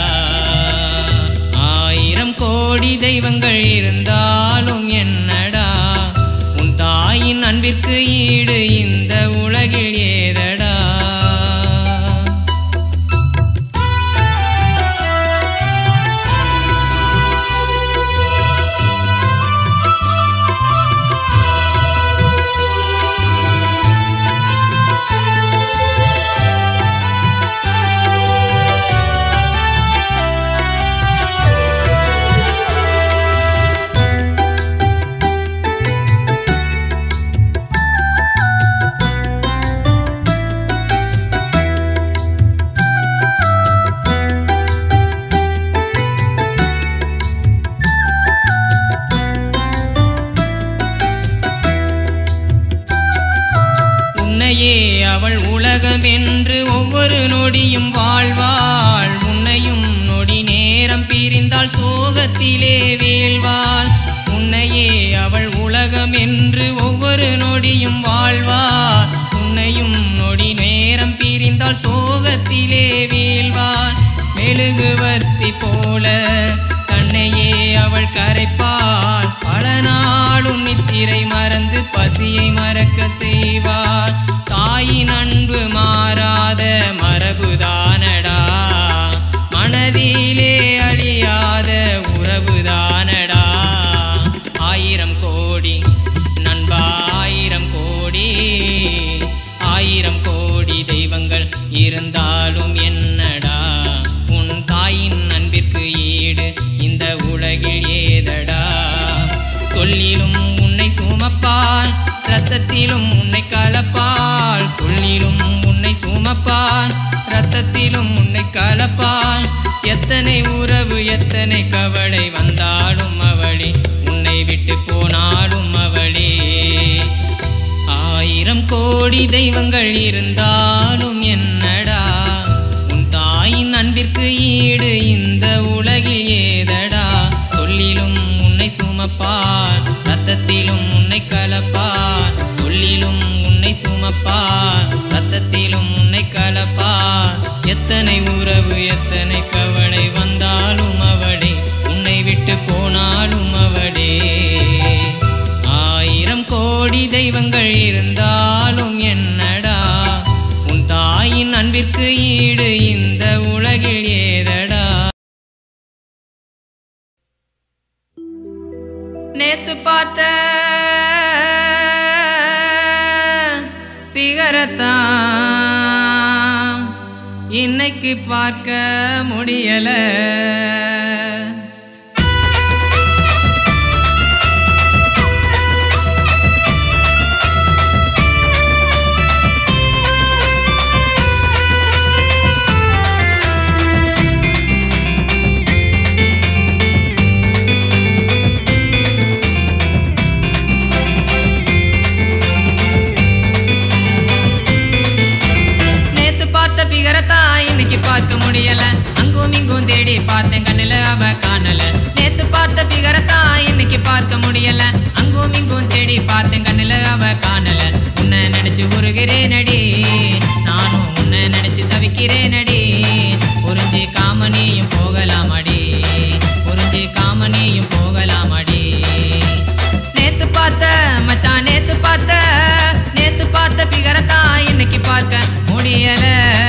ஆயிரம் கோடி தெய்வங்கள் இருந்தாலும் என்னடா உன் தாயின் அன்பிற்கு ஈடு இந்த உலகில் ஏதடா உன்னையே அவள் உலகம் என்று ஒவ்வொரு நொடியும் வாழ்வாள் உன்னையும் நொடி நேரம் பிரிந்தால் சோகத்திலே வீழ்வாள் உன்னையே அவள் உலகம் என்று ஒவ்வொரு நொடியும் வாழ்வாள் உன்னையும் நொடி நேரம் பிரிந்தால் சோகத்திலே வீழ்வாள் மெழுகுவர்த்தி போல தன்னையே அவள் கரைப்பாள் பல நாளும் நித்திரை மறந்து பசியை மறக்க செய்வாள் தாயின் அன்பு மாறாத மரபுதானடா மனதிலே அழியாத உறவுதானடா ஆயிரம் கோடி நண்பா ஆயிரம் கோடி ஆயிரம் கோடி தெய்வங்கள் இருந்தாலும் என்னடா உன் தாயின் அன்பிற்கு ஈடு இந்த உலகில் ஏதடா சொல்லிலும் உன்னை சுமப்பாள் ரத்தத்திலும் உன்னை கலப்பாள் சொல்லிலும் உன்னை சுமப்பாள் ரத்தத்திலும் உன்னை கலப்பாள் எத்தனை உறவு எத்தனை கவலை வந்தாலும் அவளே உன்னை விட்டு போனாலும் அவளே ஆயிரம் கோடி தெய்வங்கள் இருந்தாலும் என்னடா உன் தாயின் அன்பிற்கு ஈடு இந்த உலகில் ஏதடா சொல்லிலும் உன்னை சுமப்பார் ரத்தத்திலும் உன்னை கலப்பார் சொல்லிலும் உன்னை சுமப்பார் ரத்தத்திலும் உன்னை கலப்பார் எத்தனை உறவு எத்தனை கவலை வந்தாலும் அவளே உன்னை விட்டு போனாலும் அவளே ஆயிரம் கோடி தெய்வங்கள் இருந்தாலும் என்னடா உன் தாயின் அன்பிற்கு ஈடு இந்த உலகில் ஏதடா நேத்து பார்த்த சிகரத்தான் இன்னைக்கு பார்க்க முடியல நேத்து பார்த்த பிகரத்தா இன்னைக்கு பார்க்க முடியல அங்கும் இங்கும் தேடி பார்த்தேன் கண்ணுல அவ காணல நேத்து பார்த்த பிகரத்தா இன்னைக்கு பார்க்க முடியல அங்கும் இங்கும் தேடி பார்த்தேன் கண்ணுல அவ காணல உன்னை நினைச்சு உருகிறேனடி நானும் உன்னை நினைச்சு தவிக்கிறேனடி புரிஞ்சு காமனியும் போகலாமடி புரிஞ்சு காமனியும் போகலாமடி நேத்து பார்த்த மச்சான் நேத்து பார்த்த நேத்து பார்த்த பிகரத்தா இன்னைக்கு பார்க்க முடியல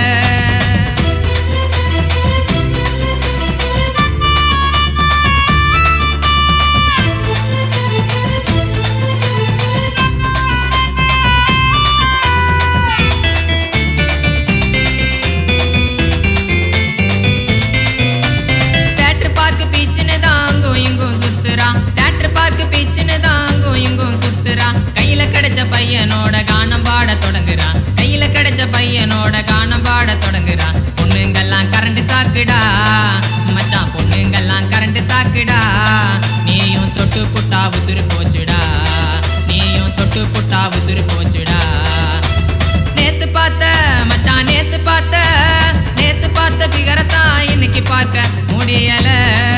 தேட்டர் பார்க் பீச்சுன்னு தான் அங்கும் இங்கும் சுத்துறா தேட்டர் பார்க் பீச்சுன்னு தான் அங்கும் இங்கும் சுத்துறா கையில கிடைச்ச பையனோட கானம் பாட தொடங்குறா கையில கிடைச்ச பையன் கானம் பாட தொடங்குறா பொண்ணுங்கெல்லாம் கரண்ட் சாக்குடா மச்சான் பொண்ணுங்கெல்லாம் கரண்ட் சாக்குடா நீயும் தொட்டு புட்டா உசுறு போச்சுடா நீயும் தொட்டு புட்டா உசுறு போச்சுடா நேத்து பார்த்த மச்சான் நேத்து பார்த்த நேத்து பார்த்த பிகரத்தான் இன்னைக்கு பார்க்க முடியல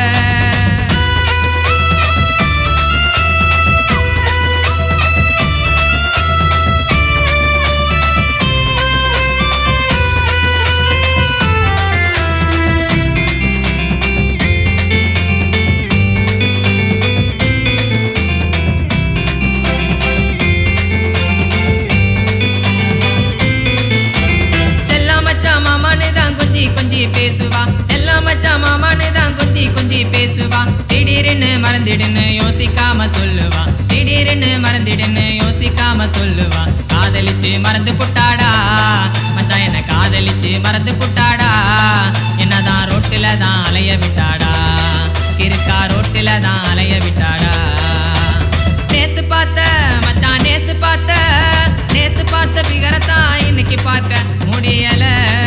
செல்லா மச்சான் மாமான்னு தான் கொஞ்சி கொஞ்சி பேசுவா செல்லா மச்சான் மாமான்னு தான் கொஞ்சி கொஞ்சி பேசுவா திடீர்னு மறந்துடுன்னு யோசிக்காம சொல்லுவா திடீர்னு மறந்துடுன்னு யோசிக்காம சொல்லுவா காதலிச்சு மறந்து புட்டாடா மச்சான் என்ன காதலிச்சு மறந்து புட்டாடா என்னதான் ரோட்டுல தான் அலைய விட்டாடா கிறுக்கா ரோட்டுல தான் அலைய விட்டாடா நேத்து பார்த்த மச்சான் நேத்து பார்த்த நேத்து பார்த்த பிகரத்தான் இன்னைக்கு பார்க்க முடியல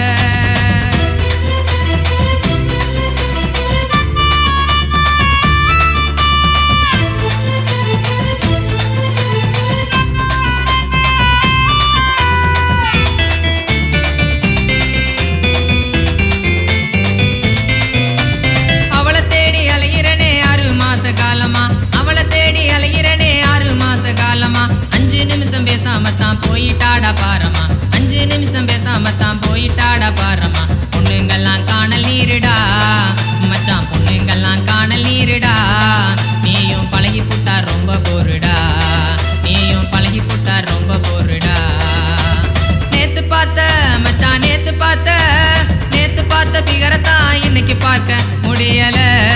அவளை தேடி அலைகிறனே ஆறு மாச காலமா அவளை தேடி அலைகிறனே ஆறு மாச காலமா அஞ்சு நிமிஷம் பேசாம தான் போயிட்டாடா பாரமா அஞ்சு நிமிஷம் பேசாம தான் போயிட்டாடா பாரமா பொண்ணுங்கெல்லாம் காணல் நீருடா மச்சான் பொண்ணுங்கெல்லாம் காணல் நீருடா நீயும் பழகி புட்டா ரொம்ப போருடா நீயும் பழகி புட்டா ரொம்ப போருடா நேத்து பார்த்த மச்சான் நேத்து பார்த்த நேத்து பார்த்த பிகரத்தான் இன்னைக்கு பார்க்க முடியல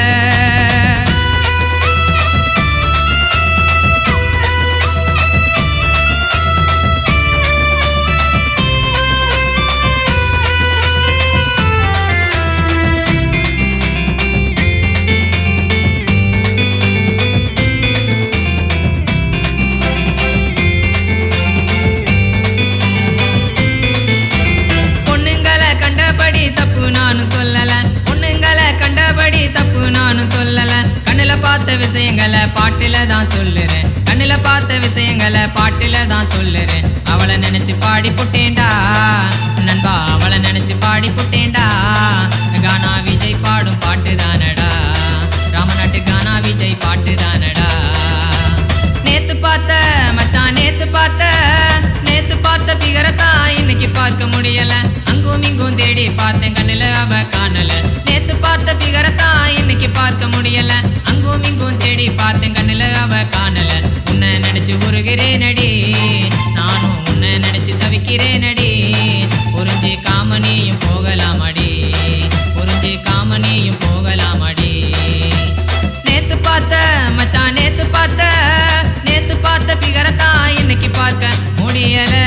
பொண்ணுங்களை கண்டபடி தப்பு நானும் சொல்லல பொண்ணுங்களை கண்டபடி தப்பு நானும் சொல்லல கண்ணுல பார்த்த விஷயங்களை பாட்டுல தான் சொல்லுறேன் கண்ணுல பார்த்த விஷயங்களை பாட்டுல தான் சொல்லுறேன் அவளை நினைச்சு பாடி புட்டேன்டா நண்பா அவளை நினைச்சு பாடி புட்டேன்டா கானா விஜய் பாடும் பாட்டு தானடா ராமநாட்டு கானா விஜய் பாட்டு தானடா நேத்து பார்த்த மச்சான் நேத்து பார்த்த நேத்து பார்த்த பிகரத்தான் இன்னைக்கு பார்க்க முடியல அங்கும் இங்கும் தேடி பார்த்தேன் கண்ணுல அவ காணல நேத்து பார்த்த பிகரத்தான் இன்னைக்கு பார்க்க முடியல அங்கும் இங்கும் தேடி பார்த்தேன் கண்ணுல அவ காணல உன்னை நினைச்சு உருகிறேனடி நானும் உன்னை நினைச்சு தவிக்கிறேனடி புரிஞ்சு காமனியும் போகலாமடி புரிஞ்சு காமனியும் போகலாமடி நேத்து பார்த்த மச்சான் நேத்து பார்த்த நேத்து பார்த்த பிகரத்தான் இன்னைக்கு பார்க்க முடியல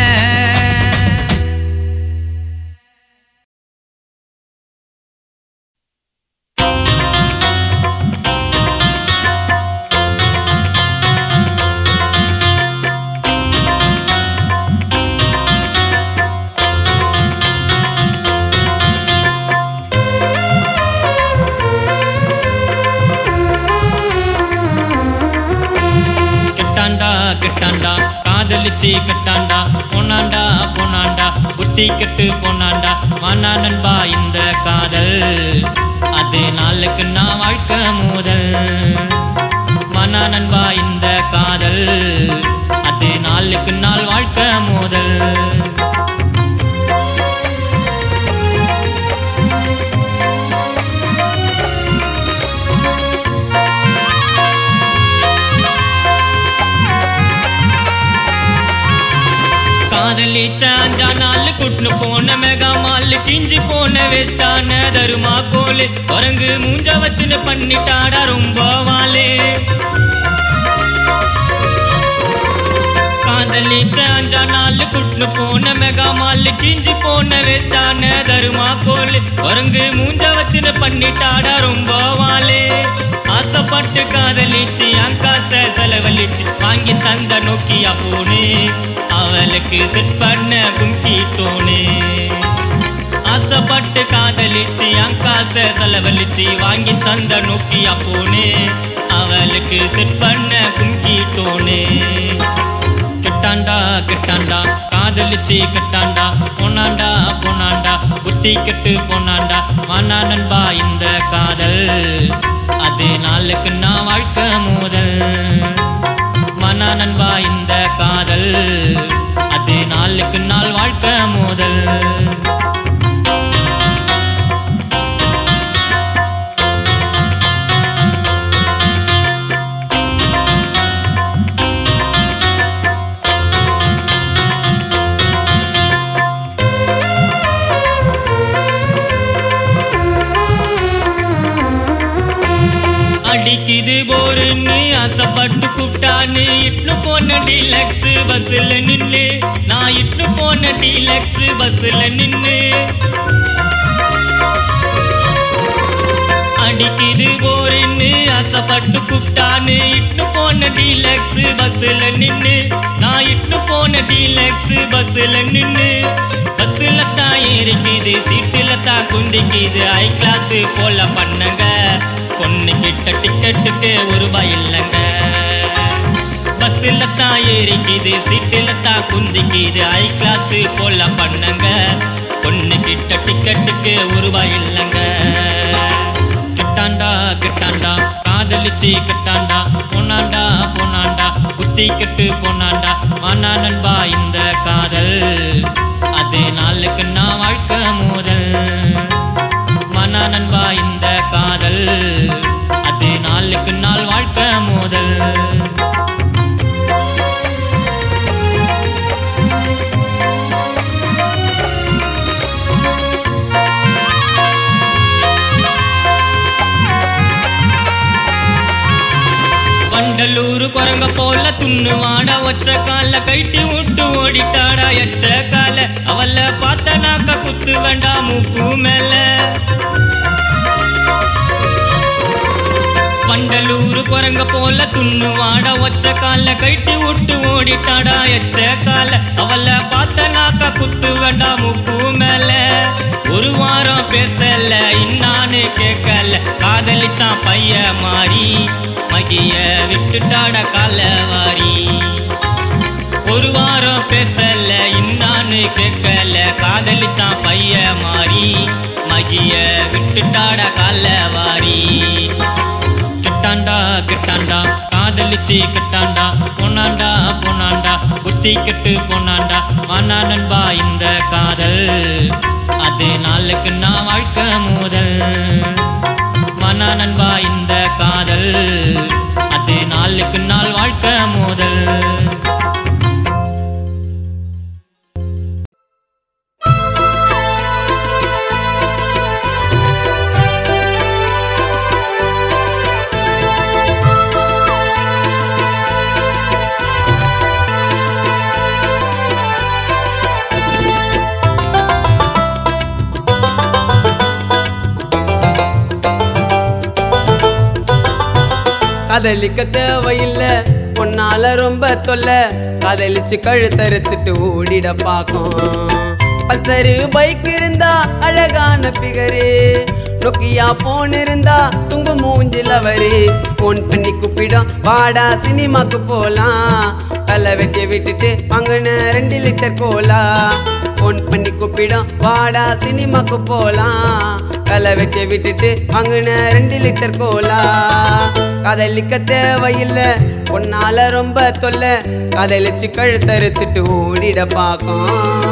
கெட்டாண்டா கெட்டாண்டா காதலிச்சு கெட்டாண்டா போனாண்டா போனாண்டா புத்தி கெட்டு போனாண்டா வானா நண்பா இந்த காதல் அது நாளுக்கு நான் வாழ்க்கை மோதல் வானா நண்பா இந்த காதல் அது நாளுக்கு நாள் வாழ்க்கை மோதல் காதலிச்ச அஞ்சா நாள் குட்னு போன மெகா மால் கிஞ்சி போன வேஸ்டான தருமா கோலு குரங்கு மூஞ்ச வச்சுன்னு பண்ணிட்டாடா ரொம்ப வாலே காதலிச்ச அஞ்சா நாள் குட்னு போன மெகா மால் கிஞ்சி போன வேஸ்டான தருமா கோலு குரங்கு மூஞ்ச வச்சுன்னு பண்ணிட்டாடா ரொம்ப வாலே ஆசைப்பட்டு காதலிச்சு என் காசை செலவழிச்சு வாங்கி தந்த நோக்கியா போனே அவளுக்கு செட் பண்ண கும்பிட்டோனே ஆசைப்பட்டு காதலிச்சு என் காசை செலவழிச்சு வாங்கி தந்த நோக்கியா போனே அவளுக்கு செட் பண்ண கும்கிட்டோனே கிட்டாண்டா கிட்டாண்டா காதலிச்சு கிட்டாண்டா போனாண்டா போனாண்டா புத்தி கெட்டு போனாண்டா வானா நண்பா இந்த காதல் அது நாளுக்கு நான் வாழ்க்கை மோதல் மனா நண்பா இந்த காதல் அது நாளுக்கு நாள் வாழ்க்கை மோதல் அடிக்குது போருன்னு ஆசைப்பட்டு கூப்பிட்டான்னு இட்டு போன டீலக்ஸ் பஸ்ல நின்னு நான் இட்டு போன டீலக்ஸ் பஸ்ல நின்னு அடிக்குது போருன்னு ஆசைப்பட்டு கூப்பிட்டான்னு இட்டு போன டீலக்ஸ் பஸ்ல நின்னு நான் இட்டு போன டீலக்ஸ் பஸ்ல நின்னு பஸ்ல தான் ஏறிக்குது சீட்டுல தான் குந்திக்குது ஐ கிளாஸ் போல பண்ணுங்க பொண்ணு கிட்ட டிக்கெட்டுக்கு ஒரு ரூபாய் இல்லைங்க பஸ்ல தான் ஏறிக்குது சீட்டுல தான் குந்திக்குது ஐ கிளாஸ் போல பண்ணுங்க பொண்ணு கிட்ட டிக்கெட்டுக்கு ஒரு ரூபாய் இல்லைங்க கிட்டாண்டா கிட்டாண்டா காதலிச்சு கிட்டாண்டா போனாண்டா போனாண்டா புத்தி கெட்டு போனாண்டா ஆனா நண்பா இந்த காதல் அது நாளுக்கு நான் வாழ்க்கை மோதல் மனா நண்பா இந்த காதல் அது நாளுக்கு நாள் வாழ்க்கை மோதல் வண்டலூர் குரங்க போல துண்ணு வாட ஒச்ச கால கைட்டி விட்டு ஓடிட்டாடா எச்ச கால அவள பார்த்தனாக்க குத்து வேண்டாம் மூக்கு மேல வண்டலூர் குரங்க போல துண்ணு வாட ஒச்ச கால கைட்டி விட்டு ஓடிட்டாடா எச்ச கால அவள பார்த்தனாக்க குத்து வேண்டாம் மூக்கு மேல ஒரு வாரம் பேசல இன்னான்னு கேட்கல காதலிச்சான் பைய மாறி மகிய விட்டுட்டாட காலவாரி ஒரு வாரம் பேசல இன்னான்னு கேட்கல காதலிச்சான் பைய மாறி மகிய விட்டுட்டாட காலவாரி கிட்டாண்டா கிட்டாண்டா காதலிச்சு கிட்டாண்டா போனாண்டா போனாண்டா புத்தி கெட்டு போனாண்டா வானா நண்பா இந்த காதல் அது நாளுக்கு நான் வாழ்க்கை மோதல் மனா நண்பா இந்த காதல் அது நாளுக்கு நாள் வாழ்க்கை மோதல்
காதலிக்க தேவையில்ல பொன்னால ரொம்ப தொல்ல காதலிச்சு கழுத்தறுத்துட்டு ஓடிட பாக்கும் பல்சரு பைக் இருந்தா அழகான பிகரு நொக்கியா போன் இருந்தா துங்கு மூஞ்சில் அவரு போன் பண்ணி கூப்பிடும் வாடா சினிமாக்கு போலாம் தலை வெட்டி விட்டுட்டு வாங்கின ரெண்டு லிட்டர் கோலா போன் பண்ணி கூப்பிடும் வாடா சினிமாக்கு போலாம் தலை வெட்டி விட்டுட்டு வாங்கின ரெண்டு லிட்டர் கோலா காதலிக்க தேவையில்ல உன்னால ரொம்ப தொல்லை காதலிச்சு கழுத்தறுத்துட்டு ஓடிட பாக்கும்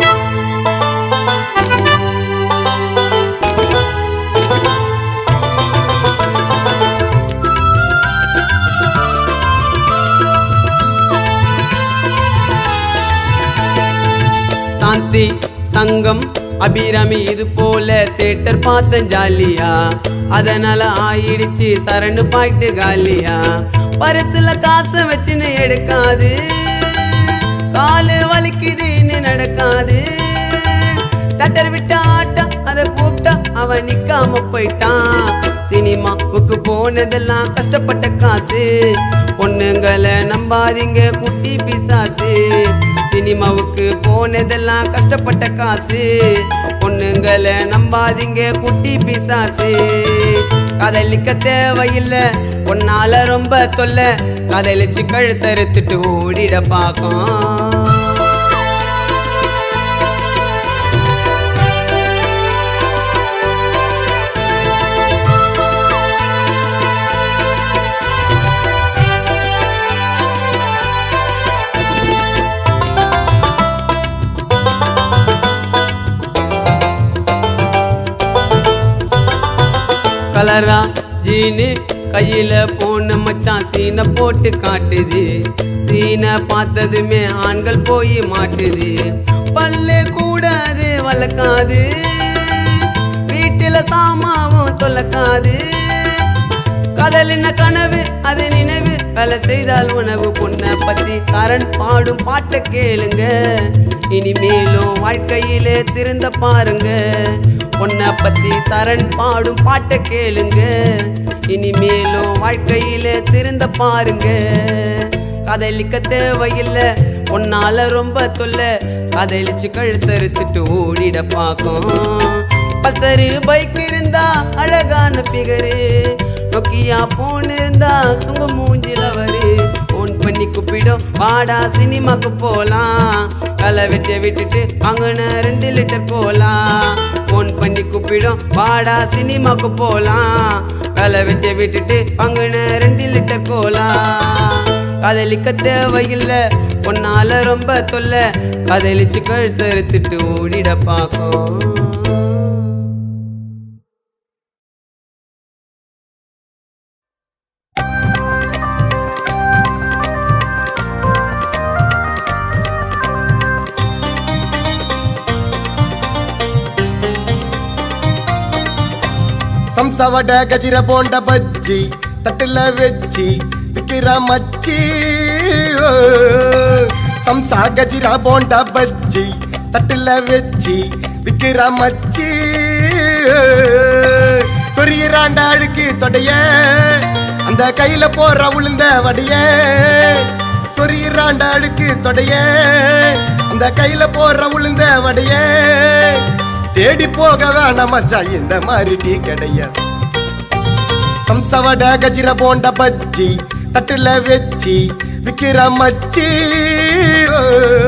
சாந்தி சங்கம் அபிராமி இது போல தேட்டர் பார்த்தேன் ஜாலியா அதனால ஆயிடுச்சு சரண்டு பாயிட்டு காலியா பரிசுல காசை வச்சுன்னு எடுக்காது காலு வலிக்குதுன்னு நடக்காது தட்டர் விட்ட ஆட்டம் அதை கூப்பிட்டா அவன் நிக்காம போயிட்டான் சினிமாவுக்கு போனதெல்லாம் கஷ்டப்பட்ட காசு பொண்ணுங்களை நம்பாதீங்க குட்டி பிசாசு சினிமாவுக்கு போனதெல்லாம் கஷ்டப்பட்ட காசு பொண்ணுங்களை நம்பாதீங்க குட்டி பிசாசு காதலிக்க தேவையில்லை பொன்னால ரொம்ப தொல்லை காதலிச்சு கழுத்தறுத்துட்டு ஓடிட பார்க்கும் கலரா ஜீனு கையில போன மச்சான் சீனை போட்டு காட்டுது சீனை பார்த்ததுமே ஆண்கள் போய் மாட்டுது பல்லு கூடாது வளர்க்காது வீட்டுல சாமாவும் தொலைக்காது காதலின கனவு அது நினைவு வேலை செய்தால் உணவு பொண்ணை பத்தி சரண் பாடும் பாட்டை கேளுங்க இனிமேலும் வாழ்க்கையிலே திருந்த பாருங்க பொண்ணை பத்தி சரண் பாடும் பாட்டை கேளுங்க இனிமேலும் வாழ்க்கையிலே திருந்த பாருங்க காதலிக்க தேவையில்லை பொன்னால ரொம்ப தொல்லை காதலிச்சு கழுத்தறுத்துட்டு ஓடிட பார்க்கும் பல்சரு பைக் இருந்தா அழகான பிகரு நோக்கியா போன் இருந்தா துங்க மூஞ்சில வரு போன் பண்ணி கூப்பிடும் வாடா சினிமாக்கு போலாம் களை வெட்டிய விட்டுட்டு வாங்கின ரெண்டு லிட்டர் போலாம் போன் பண்ணி கூப்பிடும் வாடா சினிமாக்கு போலாம் களை வெட்டிய விட்டுட்டு வாங்கின ரெண்டு லிட்டர் கோலாம் காதலிக்க தேவையில்லை பொன்னால ரொம்ப தொல்லை காதலிச்சு கழுத்தறுத்துட்டு ஓடிட பார்க்கும்
சம்சவட கஜிர போண்ட பஜ்ஜி தட்டுல வச்சி விக்கிற மச்சி ஓ. சம்சா கஜிரா போண்ட பஜ்ஜி தட்டுல வச்சி விக்கிற மச்சி ஓ. சொரியறாண்ட அழுக்கு தொடைய அந்த கையில போற உளுந்த வடைய சொரியறாண்ட அழுக்கு தொடைய அந்த கையில போற உளுந்த வடைய தேடி போக வேணாம் மச்சான் இந்த மாதிரி டீ கடைய கம்சவட கஜிர போண்ட பஜ்ஜி தட்டுல வச்சி விக்கிற மச்சி ஓ.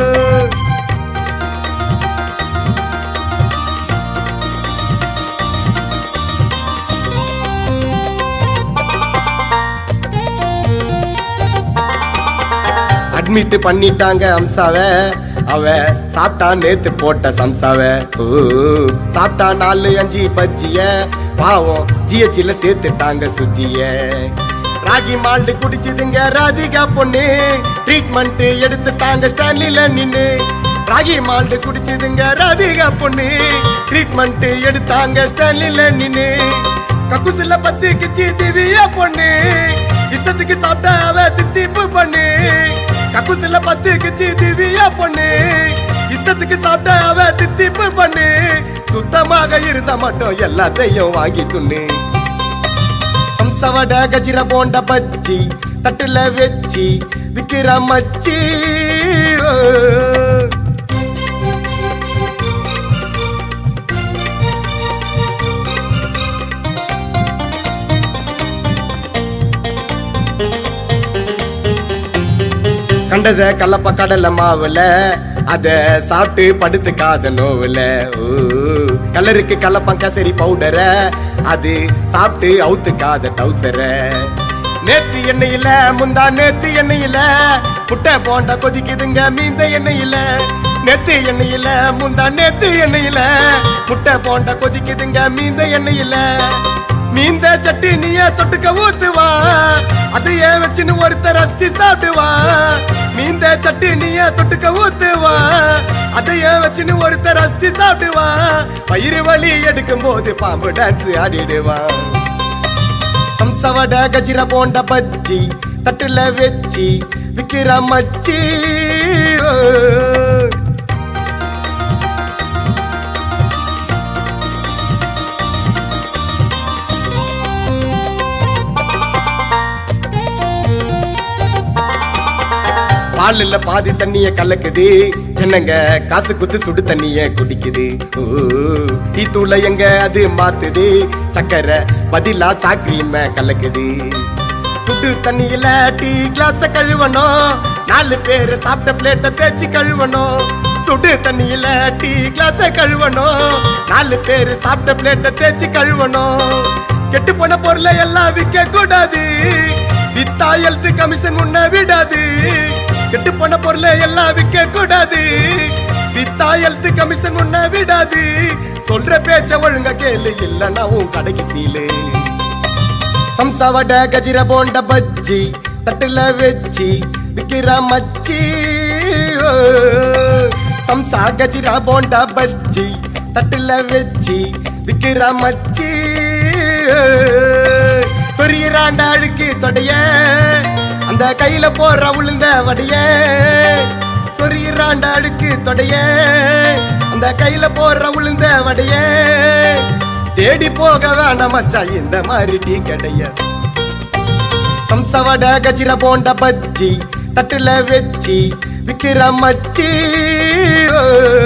அட்மிட் பண்ணிட்டாங்க அம்சாவ அவ சாப்பிட்டா நேத்து போட்ட சம்சாவ ஓ சாப்பிட்டா நாலு அஞ்சு பஜ்ஜிய பாவம் ஜிஹெச்சில சேர்த்துட்டாங்க சுஜிய ராகி மால்டு குடிச்சுதுங்க ராதிகா பொண்ணு ட்ரீட்மெண்ட் எடுத்துட்டாங்க ஸ்டான்லில நின்னு ராகி மால்டு குடிச்சுதுங்க ராதிகா பொண்ணு ட்ரீட்மெண்ட் எடுத்தாங்க ஸ்டான்லில நின்னு கக்குசுல பத்து கிச்சி திவ்யா பொண்ணு இஷ்டத்துக்கு சாப்பிட்டா அவ தித்திப்பு பண்ணு கக்குசுல பத்து கிச்சி திவ்யா பொண்ணு இஷ்டத்துக்கு சாப்பிட்டா அவ தித்திப்பு பண்ணு சுத்தமாக இருந்தா மட்டும் எல்லாத்தையும் வாங்கி துண்ணு ஹம்சவட கஜிர போண்ட பஜ்ஜி தட்டுல வச்சி விக்கிற மச்சி ஓ. கண்டத கலப்ப கடல மாவுல அத சாப்பிட்டு படுத்துக்காத நோவுல ஊ. கலருக்கு கலப்பம் கசரி பவுடர அது சாப்பிட்டு அவுத்துக்காத டவுசர நேத்து எண்ணெயில முந்தா நேத்து எண்ணெயில புட்டை போண்டா கொதிக்குதுங்க மீந்த எண்ணெயில நேத்து எண்ணெயில முந்தா நேத்து எண்ணெயில முட்டை போண்டா கொதிக்குதுங்க மீந்த எண்ணெயில மீந்த சட்டினிய தொட்டுக்க ஊத்துவா அதையே வச்சுன்னு ஒருத்தர் ரசிச்சு சாப்பிடுவா மீந்த சட்டினிய தொட்டுக்க ஊத்துவா அதையே வச்சுன்னு ஒருத்தர் ரசிச்சு சாப்பிடுவா பயிறு வலி எடுக்கும் போது பாம்பு டான்ஸ் ஆடிடுவான் ஹம்சவட கஜிர போண்ட பஜ்ஜி தட்டுல வச்சி விக்கிற மச்சி ஓ. பால்ல பாதி தண்ணிய கலக்குது என்னங்க காசு குத்து சுடு தண்ணிய குடிக்குது ஓ, டீ தூள எங்க அது மாத்துது சக்கரை பதிலா சாக்ரீம கலக்குது சுடு தண்ணியில டீ கிளாஸ கழுவணும் நாலு பேர் சாப்பிட்ட பிளேட்ட தேய்ச்சி கழுவணும் சுடு தண்ணியில டீ கிளாஸ கழுவணும் நாலு பேர் சாப்பிட்ட பிளேட்ட தேய்ச்சி கழுவணும் கெட்டு போன பொருளை எல்லாம் விற்க கூடாது வித்தா ஹெல்த் கமிஷன் உன்னை விடாது கெட்டு போன பொருளை எல்லாம் விற்க கூடாது வித்தா ஹெல்த் கமிஷன் உன்னை விடாது சொல்ற பேச்ச ஒழுங்கா கேளு இல்லைன்னா உன் கடைக்கு சீலு சம்சா வடை கஜிர போண்ட பஜ்ஜி தட்டுல வச்சு விக்கிற மச்சி ஓ. சம்சா கஜிரா போண்டா பஜ்ஜி தட்டுல வச்சு விக்கிற மச்சி ஓ. சொரியறாண்ட அழுக்கு தொடைய அந்த கையில போற உளுந்த வடைய சொரியறாண்ட அழுக்கு தொடைய அந்த கையில போற உளுந்த வடைய தேடி போக வேணாம் மச்சான் இந்த மாதிரி டீ கடைய கம்சவட கஜிர போண்ட பஜ்ஜி தட்டுல வச்சு விக்கிற மச்சி ஓ.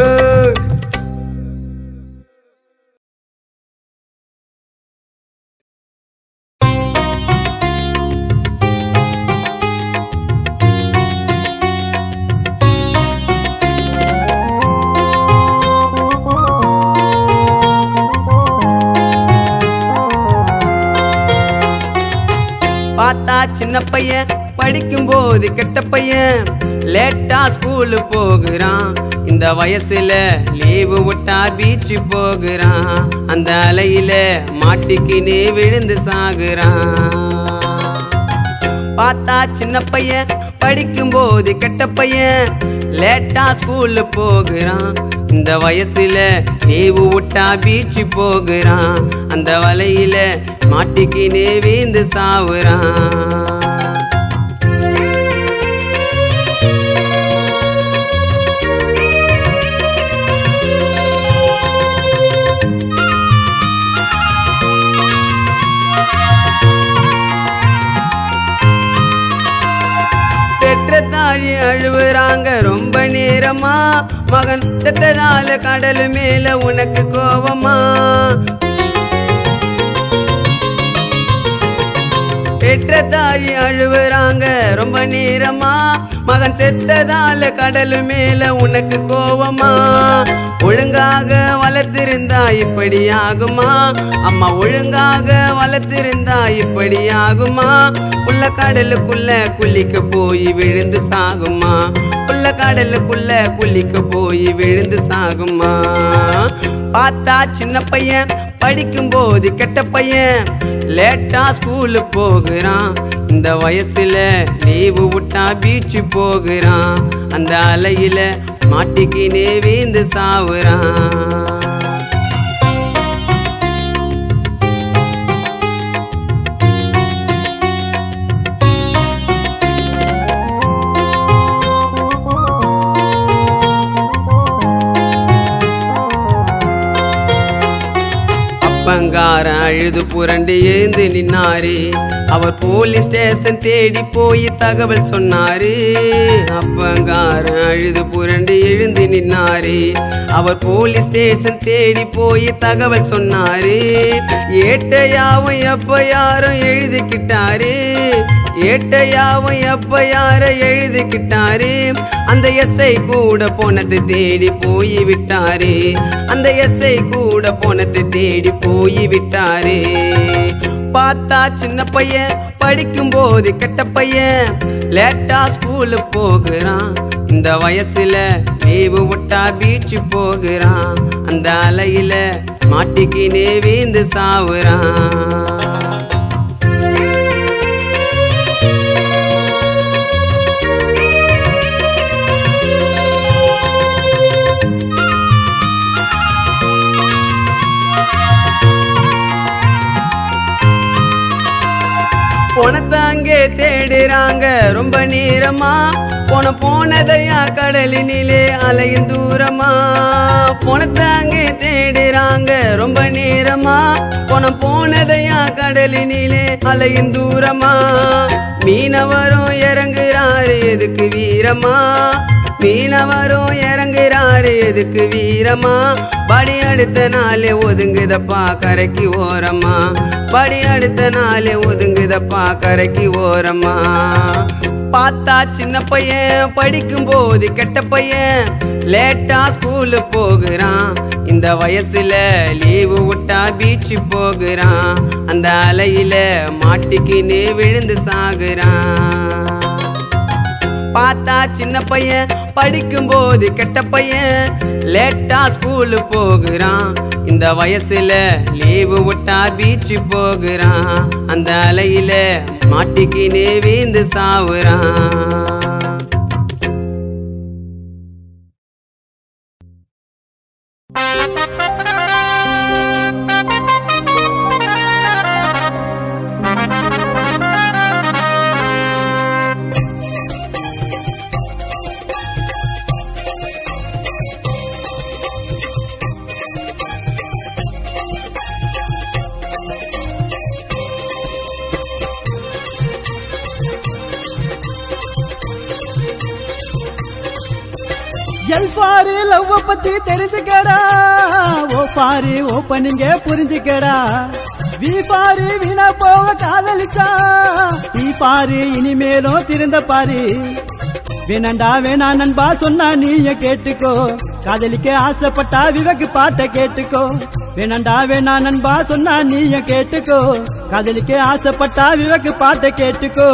பார்த்தா சின்ன பையன் படிக்கும் போது கெட்ட பையன் லேட்டா ஸ்கூலு போகிறான் இந்த வயசுல லீவு விட்டா பீச்சு போகிறான் அந்த அலையில மாட்டிக்கினே விழுந்து சாகுறான் பார்த்தா சின்ன பையன் படிக்கும் போது கெட்ட பையன் லேட்டா ஸ்கூல்ல போகிறான் இந்த வயசுல லீவு விட்டா பீச்சு போகிறான் அந்த வலையில மாட்டிக்கினே வீந்து சாவுறான் பெற்ற தாழி அழுவுறாங்க ரொம்ப நேரமா மகன் செத்ததால கடல் மேல உனக்கு கோவமா பெற்ற தாழி அழுவுறாங்க ரொம்ப நேரமா மகன் செத்ததால கடல் மேல உனக்கு கோவமா ஒழுங்காக வளர்த்திருந்தா இப்படி ஆகுமா அம்மா ஒழுங்காக வளர்த்திருந்தா இப்படி ஆகுமா உள்ள கடலுக்குள்ள குளிக்க போய் விழுந்து சாகுமா உள்ள கடலுக்குள்ள குளிக்க போய் விழுந்து சாகுமா பார்த்தா சின்ன பையன் படிக்கும் போது கெட்ட பையன் லேட்டா ஸ்கூலு போகிறான் இந்த வயசுல லீவு விட்டா பீச்சு போகிறான் அந்த அலையில மாட்டிக்கினே வீந்து சாவுறான் அப்பங்காரன் அழுது புரண்டு எழுந்து நின்னாரு அவர் போலீஸ் ஸ்டேஷன் தேடி போய் தகவல் சொன்னாரு அப்பங்காரன் அழுது புரண்டு எழுந்து நின்னாரு அவர் போலீஸ் ஸ்டேஷன் தேடி போய் தகவல் சொன்னாரு ஏட்டையாவும் எப்ப யாரும் எழுதிக்கிட்டாரு ஏட்டையாவும் எப்ப யார எழுதிக்கிட்டாரு அந்த எஸ்ஐ கூட போனது தேடி போய் விட்டாரு அந்த எஸ்ஐ கூட போனது தேடி போய் விட்டாரு பார்த்தா சின்ன பையன் படிக்கும் போது கெட்ட பையன் லேட்டா ஸ்கூலு போகிறான் இந்த வயசுல லீவு விட்டா பீச்சு போகிறான் அந்த அலையில மாட்டிக்கினே வீந்து சாவுறான் பணத்தாங்கே தேடுறாங்க ரொம்ப நேரமா போன போனதையா கடலினிலே அலையும் தூரமா போனதாங்க தேடுறாங்க ரொம்ப நேரமா போன போனதையா கடலினிலே அலையும் தூரமா மீனவரும் இறங்குறாரு எதுக்கு வீரமா மீனவரும் இறங்குறாரு எதுக்கு வீரமா படி அடுத்த நாளே ஒதுங்குதப்பா கரைக்கு ஓரமா படி அடுத்த நாளே ஒதுங்குதப்பா கரைக்கு ஓரமா பார்த்தா சின்ன பையன் படிக்கும் போது கெட்ட பையன் லேட்டா ஸ்கூலு போகிறான் இந்த வயசுல லீவு விட்டா பீச்சு போகிறான் அந்த அலையில மாட்டிக்கின்னு விழுந்து சாகுறான் பார்த்தா சின்ன பையன் படிக்கும் போது கெட்ட பையன் லேட்டா ஸ்கூலு போகிறான் இந்த வயசுல லீவு விட்டா பீச்சு போகிறான் அந்த அலையில மாட்டிக்கினே வீந்து சாவுறான்
எல் ஃபாரு லவ் பத்தி தெரிஞ்சுக்கடா ஓ ஃபாரு ஓப்பனிங்க புரிஞ்சுக்கடா வி ஃபாரு வீணா போக காதலிச்சா டி ஃபாரு இனிமேலும் திருந்த பாரு வேணாண்டா வேணா நண்பா சொன்னா நீய கேட்டுக்கோ காதலிக்க ஆசைப்பட்டா விவேக்கு பாட்டை கேட்டுக்கோ வேணாண்டா வேணா நண்பா சொன்னா நீய கேட்டுக்கோ காதலிக்க ஆசைப்பட்டா விவேக்கு பாட்டை கேட்டுக்கோ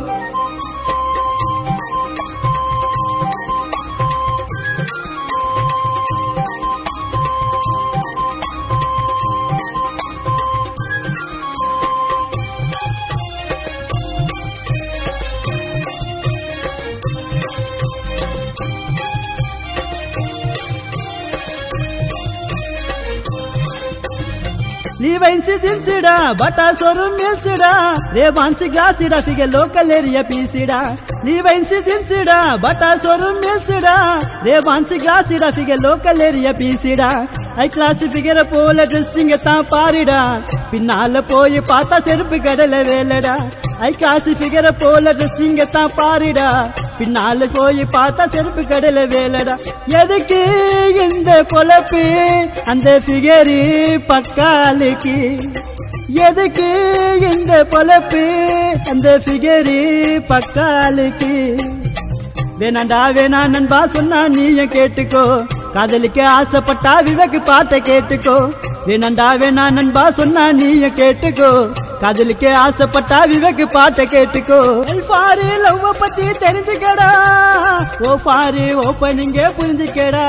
లీవైన్స్ దిల్సిడా బటా సోరు మిల్సిడా రేబాన్స్ గ్లాసిడా ఫిగ లోకల్ ఏరియా పీసిడా లీవైన్స్ దిల్సిడా బటా సోరు మిల్సిడా రేబాన్స్ గ్లాసిడా ఫిగ లోకల్ ఏరియా పీసిడా ஐ கிளாஸ் ஃபிகர போல ட்ரெஸ்ஸிங்க தான் பாருடா பின்னால போய் பார்த்தா செருப்பு கடல வேலடா ஐ கிளாஸ் ஃபிகர போல ட்ரெஸ்ஸிங்க தான் பாருடா பின்னால போய் பார்த்தா செருப்பு கடல வேலடா எதுக்கு இந்த பொழப்பு அந்த ஃபிகரு பக்காலுக்கு எதுக்கு இந்த பொழப்பு அந்த ஃபிகரு பக்காலுக்கு வேணாண்டா வேணா நண்பா சொன்னா நீயும் கேட்டுக்கோ காதலிக்க ஆசைப்பட்டா விவேக்கு பாட்டை கேட்டுக்கோ வேணாண்டா வேணா நண்பா சொன்னா நீயும் கேட்டுக்கோ காதலிக்க ஆசைப்பட்டா விவேக்கு பாட்டை கேட்டுக்கோ எல் ஃபாரு லவ் பத்தி தெரிஞ்சுக்கடா ஓ ஃபாரு ஓப்பனிங்க புரிஞ்சுக்கடா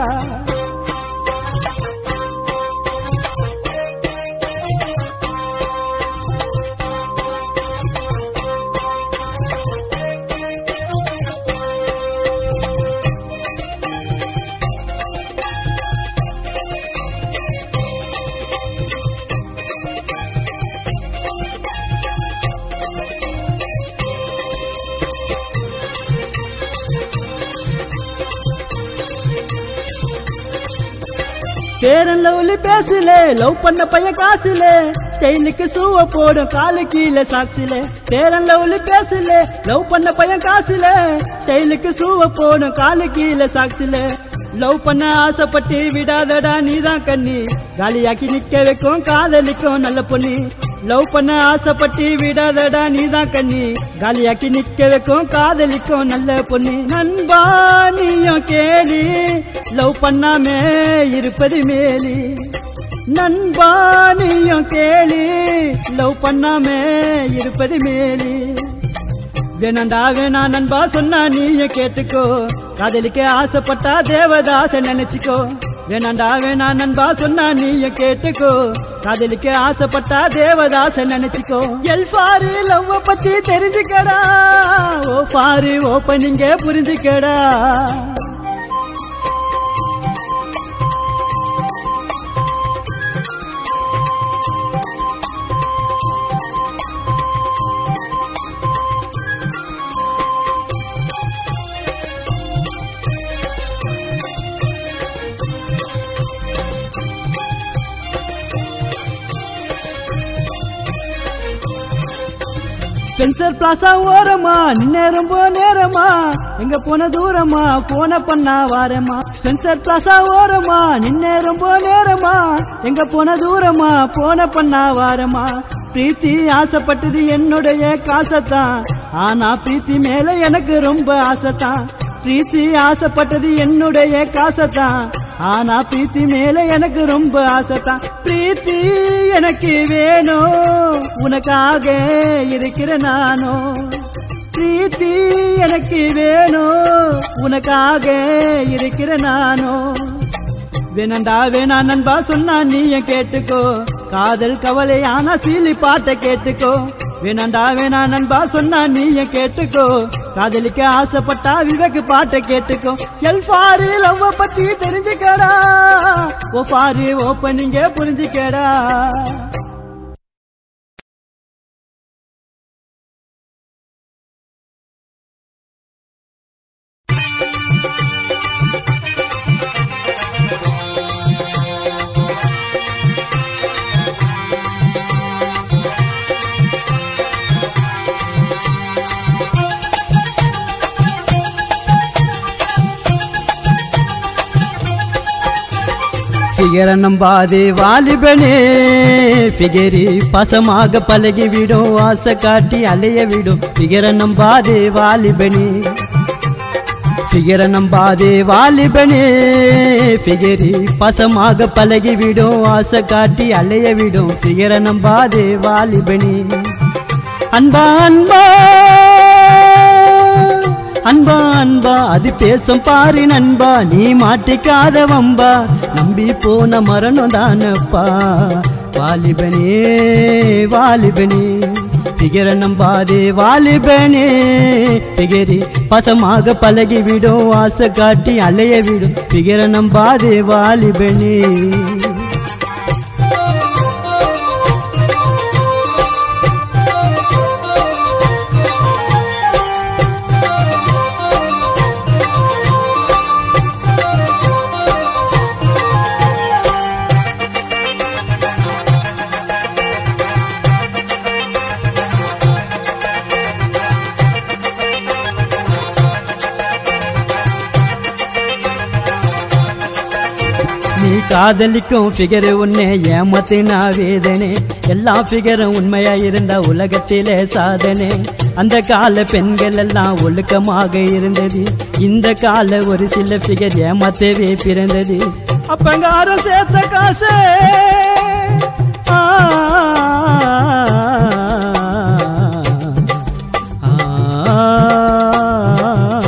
சேரன் லவ்லி பேசல லவ் பண்ண பையன் காசுல ஸ்டைலுக்கு சூவ போடும் காலு கீழே சாக்சில சேரன் லவ்லி பேசல லவ் பண்ண பையன் காசுல ஸ்டைலுக்கு சூவ போடும் காலு கீழே சாக்சில லவ் பண்ண ஆசைப்பட்டு விடாதடா நீதான் கண்ணி காலியாக்கி நிக்க வைக்கும் காதலிக்கும் நல்ல பொண்ணு லவ் பண்ண ஆசைப்பட்டு விடாதடா நீதான் கண்ணி காலியாக்கி நிக்க வைக்கும் காதலிக்கும் நல்ல பொண்ணு நண்பா நீயும் கேளி லவ் பண்ணாம இருப்பது மேலி நண்பா நீயும் கேளி லவ் பண்ணாம இருப்பது மேலி வேணாண்டா வேணா நண்பா சொன்னா நீயும் கேட்டுக்கோ காதலிக்க ஆசைப்பட்டா தேவதாச நினைச்சுக்கோ வேணாண்டா வேணா நண்பா சொன்னா நீயும் கேட்டுக்கோ காதலிக்க ஆசைப்பட்டா தேவதாச நினைச்சுக்கோ எல் ஃபாரு லவ் பத்தி தெரிஞ்சுக்கடா ஓ ஃபாரு ஓப்பனிங்க புரிஞ்சுக்கடா ஸ்பென்சர் பிளாசா ஓரமா நின்ன ரொம்ப நேரமா எங்க போன தூரமா போன பண்ணா வாரமா ஸ்பென்சர் பிளாசா ஓரமா நின்ன ரொம்ப நேரமா எங்க போன தூரமா போன பண்ணா வாரமா பிரீத்தி ஆசைப்பட்டது என்னுடைய காசத்தான் ஆனா பிரீத்தி மேல எனக்கு ரொம்ப ஆசைத்தான் பிரீத்தி ஆசைப்பட்டது என்னுடைய காசத்தான் ஆனா பிரீத்தி மேல எனக்கு ரொம்ப ஆசைத்தான் பிரீத்தி எனக்கு வேணும் உனக்காக இருக்கிற நானோ பிரீத்தி எனக்கு வேணும் உனக்காக இருக்கிற நானோ வேணாண்டா வேணா நண்பா சொன்னா நீய கேட்டுக்கோ காதல் கவலையான சீலி பாட்டை கேட்டுக்கோ வேணாண்டா வேணா நண்பா சொன்னா நீய கேட்டுக்கோ காதலிக்க ஆசைப்பட்டா விவேக் பாட்டை கேட்டுக்கோ எல் ஃபாரு லவ் பத்தி தெரிஞ்சுக்கடா ஓ ஃபாரு ஓப்பனிங்க புரிஞ்சுக்கடா ஃபிகர நம்பாதே வாலிபனே ஃபிகரி பசமாக பழகி விடும் ஆசை காட்டி அலைய விடும் ஃபிகர நம்பாதே வாலிபனே ஃபிகர நம்பாதே வாலிபனே ஃபிகரி பசமாக பழகி விடும் ஆசை காட்டி அலைய விடும் ஃபிகர நம்பாதே வாலிபனே அன்பா அன்பா அன்பா அன்பா அது பேசும் பாரு நண்பா நீ மாட்டிக்காத வம்பா நம்பி போன மரணம் தானப்பா வாலிபனே வாலிபனே பிகர நம்பாதே வாலிபனே பிகரி பசமாக பழகி விடும் ஆசை காட்டி அலைய விடும் பிகர நம்பாதே வாலிபனே நீ காதலிக்கும் ஃபிகர் உன்னை ஏமாத்தினா வேதனை எல்லா ஃபிகரும் உண்மையா இருந்த உலகத்திலே சாதனை அந்த கால பெண்கள் எல்லாம் ஒழுக்கமாக இருந்தது இந்த கால ஒரு சில ஃபிகர் ஏமாத்தவே பிறந்தது அப்பங்கார சேர்த்த காசு ஆ, ஆ,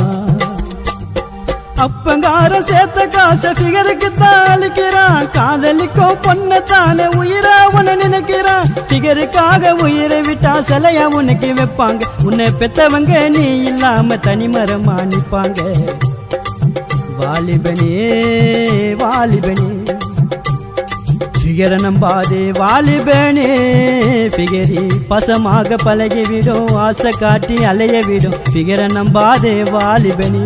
அப்பங்கார சேர்த்த காச ஃபிகருக்கு தாளிக்கிறான் காதலிக்கும் பொண்ண தானே உயிரா உன்னை நினைக்கிறான் ஃபிகருக்காக உயிரை விட்டா சிலையா உனக்கு வைப்பாங்க உன்னை பெத்தவங்க நீ இல்லாம தனிமரமா நிப்பாங்க வாலிபனே வாலிபனே ஃபிகர நம்பாதே வாலிபனே ஃபிகரி பசமாக பழகி விடும் ஆசை காட்டி அலைய விடும் ஃபிகர நம்பாதே வாலிபனே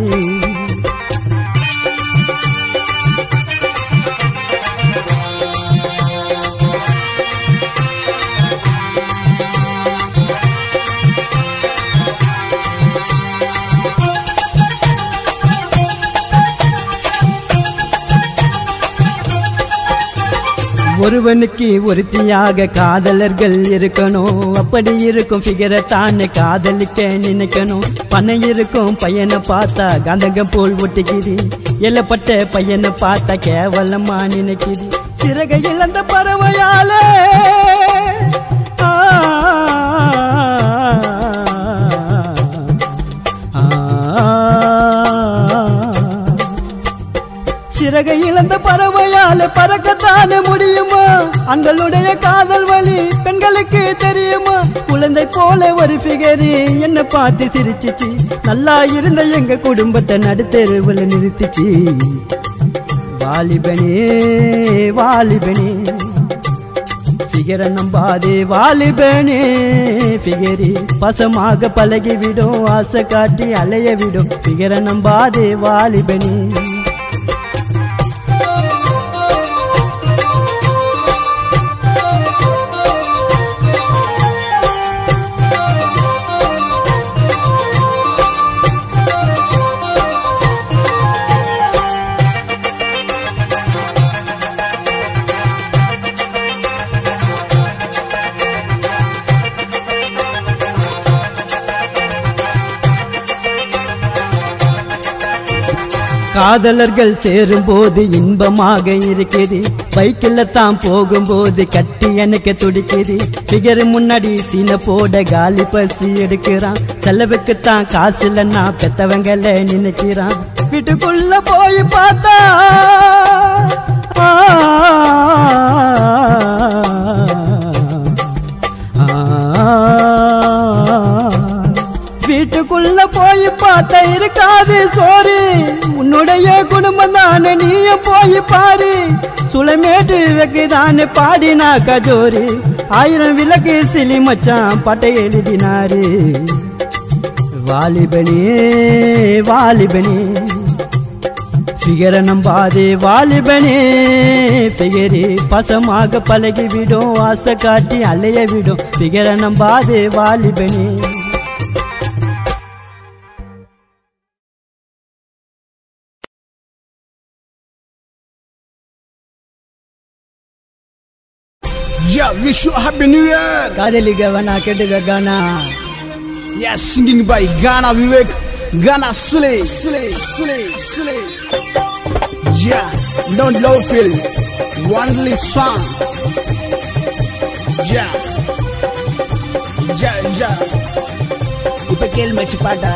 ஒருவனுக்கு ஒருத்தியாக காதலர்கள் இருக்கணும் அப்படி இருக்கும் ஃபிகரை தானே காதலிக்க நினைக்கணும் பணம் இருக்கும் பையனை பார்த்தா கந்தகம் போல் ஒட்டிக்குது எல்லப்பட்ட பையனை பார்த்தா கேவலமா நினைக்குது சிறகை இழந்த பறவையாலே ஆ, ஆ, சிறகை இழந்த பறவையால பறக்கத்தானே முடியுமா ஆண்களுடைய காதல் வலி பெண்களுக்கு தெரியுமா குழந்தை போல ஒரு ஃபிகரு என்ன பார்த்து சிரிச்சிச்சு நல்லா இருந்த எங்க குடும்பத்தை நடுத்தெருவில் நிறுத்திச்சு வாலிபனே வாலிபனே ஃபிகர நம்பாதே வாலிபனே ஃபிகரி பசமாக பழகி விடும் ஆசை காட்டி அலைய விடும் ஃபிகர நம்பாதே வாலிபனே காதலர்கள் சேரும்போது இன்பமாக இருக்குது பைக்கில் தான் போகும்போது கட்டி எனக்கு துடிக்குது பிகர் முன்னாடி சீன போட காலி பசி எடுக்கிறான் செலவுக்கு தான் காசு இல்லைன்னா பெத்தவங்கள நினைக்கிறான் வீட்டுக்குள்ள போய் பார்த்தா வீட்டுக்குள்ள போய் பார்த்தா இருக்காது சோறு உன்னுடைய குடும்பம் தானே நீயும் போய் பாரு சுளமேட்டு வைக்குதானே பாடினா கஜோரி ஆயிரம் விளக்கு சிலி மச்சான் பட்டை எழுதினாரு வாலிபனே வாலிபனே ஃபிகர நம்பாதே வாலிபனே ஃபிகரி பசமாக பழகி விடும் ஆசை காட்டி அலைய விடும் ஃபிகர நம்பாதே வாலிபனே
Yeah, wish you a happy new year.
காதலிக்க வேணா கேட்டுக்க கானா
Yes, singing by Ghana Vivek, Ghana Sule, Sule, Sule, Sule. Yeah, don't low feel, only song. Yeah, yeah, yeah. இப்ப கேள்வி மச்சு பாட்டா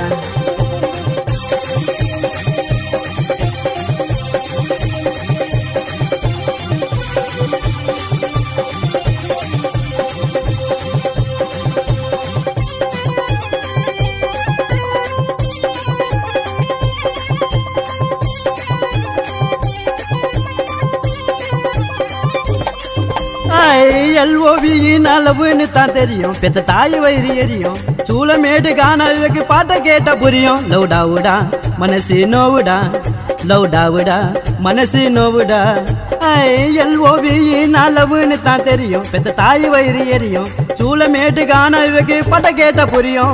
எல்ஓவியின் அளவுன்னு தான் தெரியும் பெத்த தாய் வயிறு எரியும் சூளமேடு காணாவுக்கு பாட்டை கேட்ட புரியும் லவுடா உடா மனசு நோவுடா லவுடா உடா மனசு நோவுடா எல்ஓவியின் அளவுன்னு தான் தெரியும் பெத்த தாய் வயிறு எரியும் சூளமேட்டு காணாவுக்கு பாட்டை கேட்ட புரியும்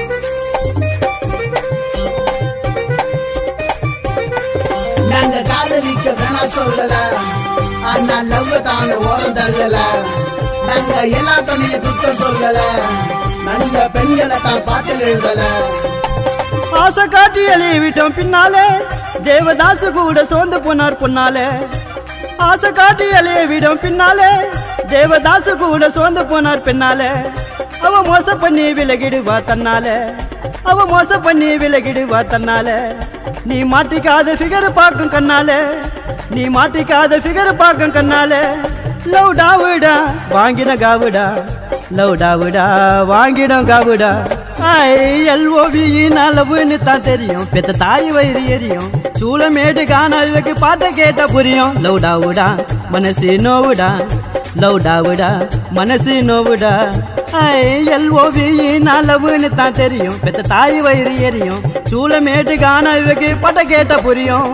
நாங்க காதலிக்க வேணா சொல்லல ஆனா லவ் தான ஓரம் தள்ளல நாங்க எல்லா துணைய குத்த சொல்லல நல்ல பெண்களை தான் பாட்டில் எழுதல
ஆசை காட்டி எழுதி விட்டோம் பின்னாலே தேவதாசு கூட சோர்ந்து போனார் பொன்னாலே ஆசை காட்டி எழுதி விட்டோம் பின்னாலே தேவதாசு கூட சோர்ந்து போனார் பின்னாலே அவ மோச பண்ணி விலகிடுவா தன்னாலே அவ மோச பண்ணி விலகிடுவா தன்னாலே நீ மாட்டிக்காத ஃபிகர் பார்க்கும் கண்ணாலே நீ மாட்டிக்காத ஃபிகர் பார்க்கும் கண்ணாலே லவ் டாவுடா வாங்கின காவுடா லவ் டாவுடா வாங்கிடும் காவுடா ஐ எல்ஓவியின் அளவுன்னு தான் தெரியும் பெத்த தாய் வயிறு எரியும் சூளமேடு காணாவுக்கு பாட்டை கேட்ட புரியும் லவ் டாவுடா மனசு நோவுடா லவ் டாவுடா மனசு நோவுடா ஐ எல்ஓவியின் அளவுன்னு தான் தெரியும் பெத்த தாய் வயிறு எரியும் சூளமேடு காணாவுக்கு பாட்டை கேட்ட புரியும்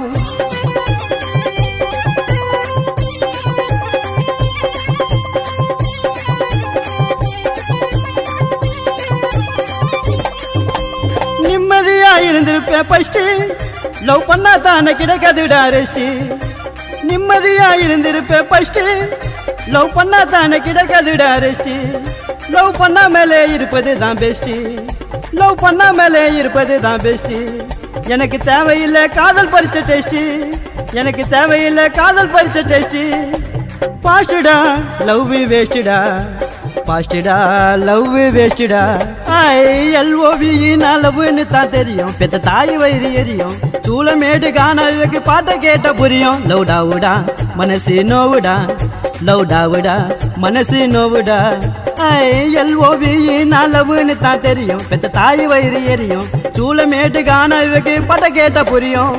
நிம்மதியா இருந்திருப்பேன் ஃபர்ஸ்ட் லவ் பண்ணா தானே கிடைக்காதுடா ரெஸ்ட் நிம்மதியா இருந்திருப்பேன் ஃபர்ஸ்ட் லவ் பண்ணா தானே கிடைக்காதுடா ரெஸ்ட் லவ் பண்ணா மேலே இருப்பது தான் பெஸ்ட் லவ் பண்ணா மேலே இருப்பது தான் பெஸ்ட் எனக்கு தேவையில்லை காதல் பரிச்ச டெஸ்ட் எனக்கு தேவையில்லை காதல் பரிச்ச டெஸ்ட் பாஸ்டடா லவ் வேஸ்டடா பாஸ்டடா லவ் வேஸ்டடா ஐ எல்ஓவியின் அளவுன்னு தான் தெரியும் பெத்த தாய் வயிறு எரியும் சூளமேடு காணாவுக்கு பாட்டை கேட்ட புரியும் லவ் டாவுடா மனசு நோவுடா லவ் டாவுடா மனசு நோவுடா ஐ எல்ஓவியின் அளவுன்னு தான் தெரியும் பெத்த தாய் வயிறு எரியும் சூளமேட்டு காணாவுக்கு பாட்டை கேட்ட புரியும்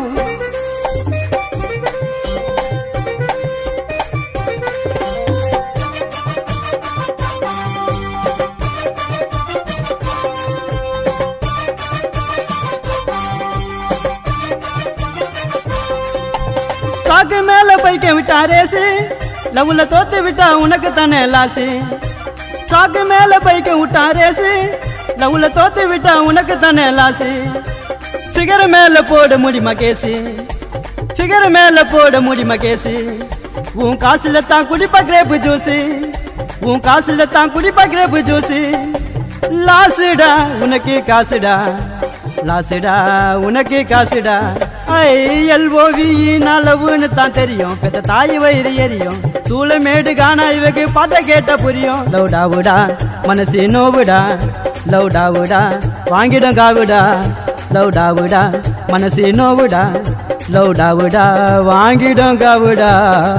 காக்கு மேல பைக்க விட்டா ரேசு லவ்ல தோத்து விட்டா உனக்கு தானே லாசு சாக்கு மேல பைக்க விட்டா ரேசு லவ்ல தோத்து விட்டா உனக்கு தானே லாசு ஃபிகர் மேல போட முடியுமா கேசு ஃபிகர் மேல போட முடியுமா கேசு உன் காசுல தான் குடிப்பா கிரேப்பு ஜூஸ் உன் காசுல தான் குடிப்பா கிரேப்பு ஜூஸ் லாசுடா உனக்கு காசுடா லாசுடா உனக்கு காசுடா ஐ எல்ஓவியின் அளவுன்னு தான் தெரியும் பெத்த தாய் வயிறு எரியும் சூளமேடு காணா இவக்கு பாட்ட கேட்ட புரியும் லவுடா விடா மனசு நோவுடா லவுடா விடா வாங்கிடும் காவுடா லவுடா விடா மனசு நோவுடா லவுடா விடா வாங்கிடும் காவுடா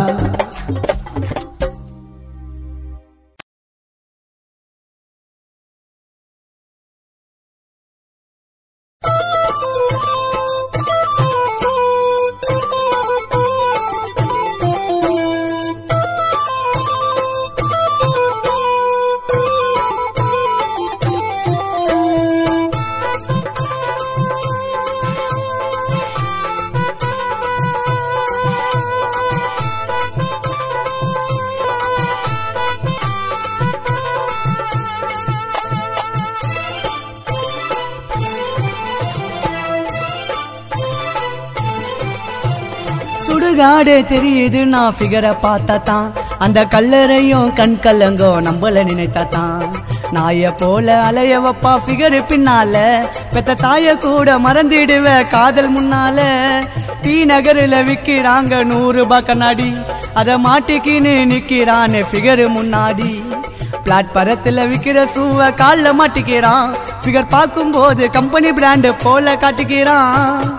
சுடுகாடு தெரியுது நான் ஃபிகரை பார்த்தா தான் அந்த கல்லறையும் கண் கலங்கோ நம்மள நினைத்தா தான் நாய போல அலைய வப்பா ஃபிகரு பின்னால பெத்த தாய கூட மறந்திடுவ காதல் முன்னால டி நகரில் விக்கிறாங்க நூறு ரூபாய் கண்ணாடி அத மாட்டிக்கின்னு நிக்கிறானே ஃபிகரு முன்னாடி பிளாட்பரத்துல விக்கிற சூவ கால்ல மாட்டிக்கிறான் ஃபிகர் பார்க்கும்போது கம்பெனி பிராண்டு போல காட்டுகிறான்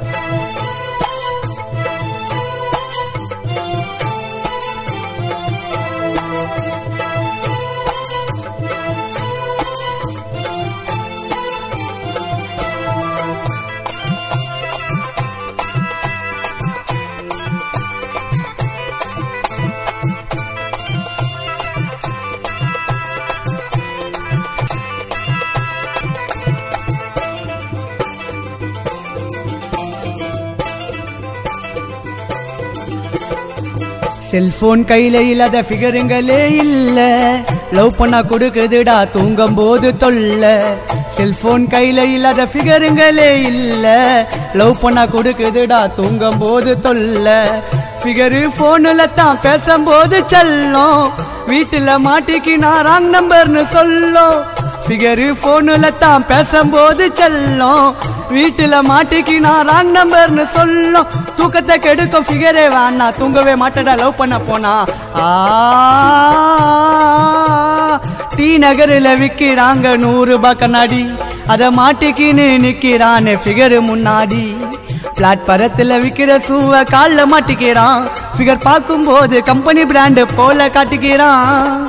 செல்போன் கையில இல்லாத ஃபிகருங்களே இல்ல லவ் பண்ணா கொடுக்குதுடா தூங்கும் போது தொல்ல செல்போன் கையில இல்லாத ஃபிகருங்களே இல்ல லவ் பண்ணா கொடுக்குதுடா தூங்கும் போது தொல்ல ஃபிகரு போன்ல தான் பேசும்போது செல்லும் வீட்டுல மாட்டிக்கினா ராங் நம்பர்னு சொல்லும் ஃபிகரு போன்ல தான் பேசும்போது செல்லும் வீட்டுல மாட்டிக்கினா ராங் நம்பர்னு சொல்லும் தூக்கத்தை கெடுக்கும் ஃபிகரே வேணா தூங்கவே மாட்டடா லவ் பண்ண போனா ஆ டி நகரில் விக்கிறாங்க நூறு ரூபாய் கண்ணாடி அத மாட்டிக்கின்னு நிக்கிறானே ஃபிகரு முன்னாடி பிளாட்பரத்துல விக்கிற சூவ கால்ல மாட்டிக்கிறான் ஃபிகர் பார்க்கும்போது கம்பெனி பிராண்டு போல காட்டுகிறான்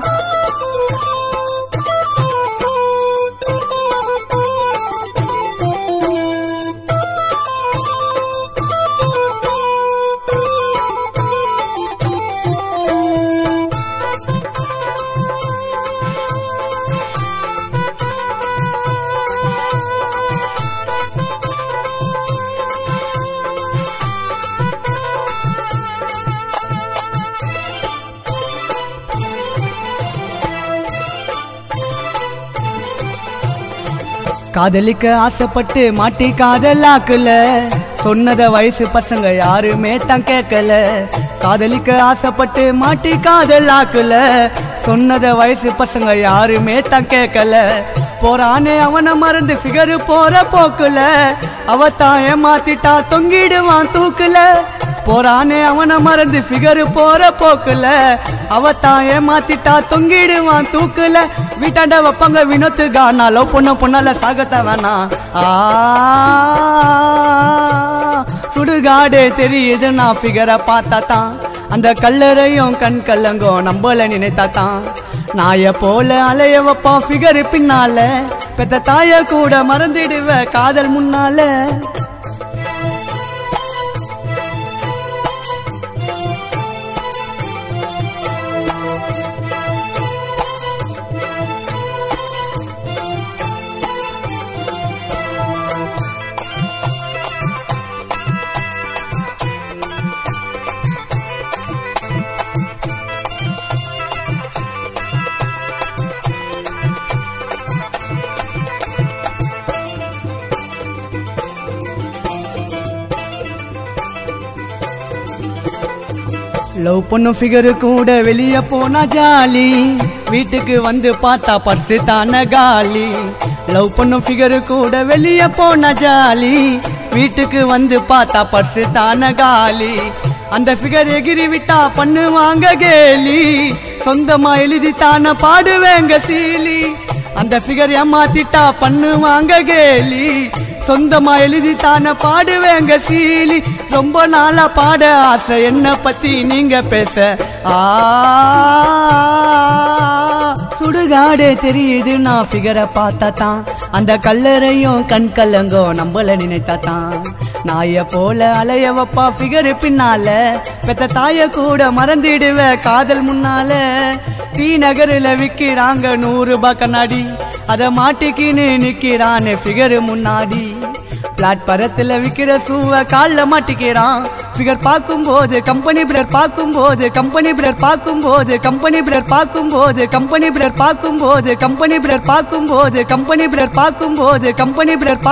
காதலிக்க ஆசைப்பட்டு மாட்டி காதலாக்குல சொன்னத வயசு பசங்க யாருமே தான் கேட்கல காதலிக்க ஆசைப்பட்டு மாட்டி காதலாக்குல சொன்னத வயசு பசங்க யாருமே தான் கேட்கல போறானே அவனை மறந்து ஃபிகரு போற போக்குல அவ தான் ஏமாத்திட்டா தொங்கிடுவான் தூக்குல போறானே அவனை மறந்து ஃபிகரு போற போக்குல அவ தான் ஏமாத்திட்டா தொங்கிடுவான் தூக்குல வீட்டாண்ட வைப்பாங்க வினோத்து கானா லவ் பொண்ண பொண்ணால சாகத்த வேணாம் ஆ சுடுகாடு தெரியுது நான் ஃபிகரை பார்த்தா தான் அந்த கல்லறையும் கண் கல்லங்கோ நம்மள நினைத்தா தான் நாய போல அலைய வைப்பா ஃபிகரு பின்னால பெத்த தாய கூட மறந்துடுவ காதல் முன்னால லவ் பண்ணும் ஃபிகரு கூட வெளிய போனா ஜாலி வீட்டுக்கு வந்து பார்த்தா பர்ஸு தான காலி லவ் பண்ணும் ஃபிகரு கூட வெளிய போனா ஜாலி
வீட்டுக்கு வந்து பார்த்தா பர்சு தான காலி அந்த ஃபிகர் எகிரி விட்டா பண்ணுவாங்க கேலி சொந்தமா எழுதி தான பாடுவேங்க சீலி அந்த ஃபிகர் ஏமாத்திட்டா பண்ணுவாங்க கேலி சொந்தமா எழுதி தான பாடுவேங்க சீலி ரொம்ப நாளா பாட ஆசை என்ன பத்தி நீங்க பேச ஆ சுடுகாடே தெரியுது நான் ஃபிகரை பார்த்தா தான் அந்த கல்லறையும் கண் கலங்கோ நம்மள நினைத்தா தான் நாய போல அலைய வப்பா ஃபிகரு பின்னால பெத்த தாய கூட மறந்துடுவ காதல் முன்னால தீ நகரில் விக்கிறாங்க நூறு ரூபாய் கண்ணாடி அத மாட்டிக்கின்னு நிக்கிறானே ஃபிகரு முன்னாடி பிளாட்பரத்துல விக்கிற சூவ கால்ல மாட்டிக்கிறான் ஃபிகர் பார்க்கும்போது கம்பெனி பிரர் பார்க்கும்போது கம்பெனி பிரர் பார்க்கும்போது கம்பெனி பிரர் பார்க்கும்போது கம்பெனி பிரர் பார்க்கும்போது கம்பெனி பிரர் பார்க்கும்போது கம்பெனி பிரர் பார்க்கும்போது கம்பெனி பிரர்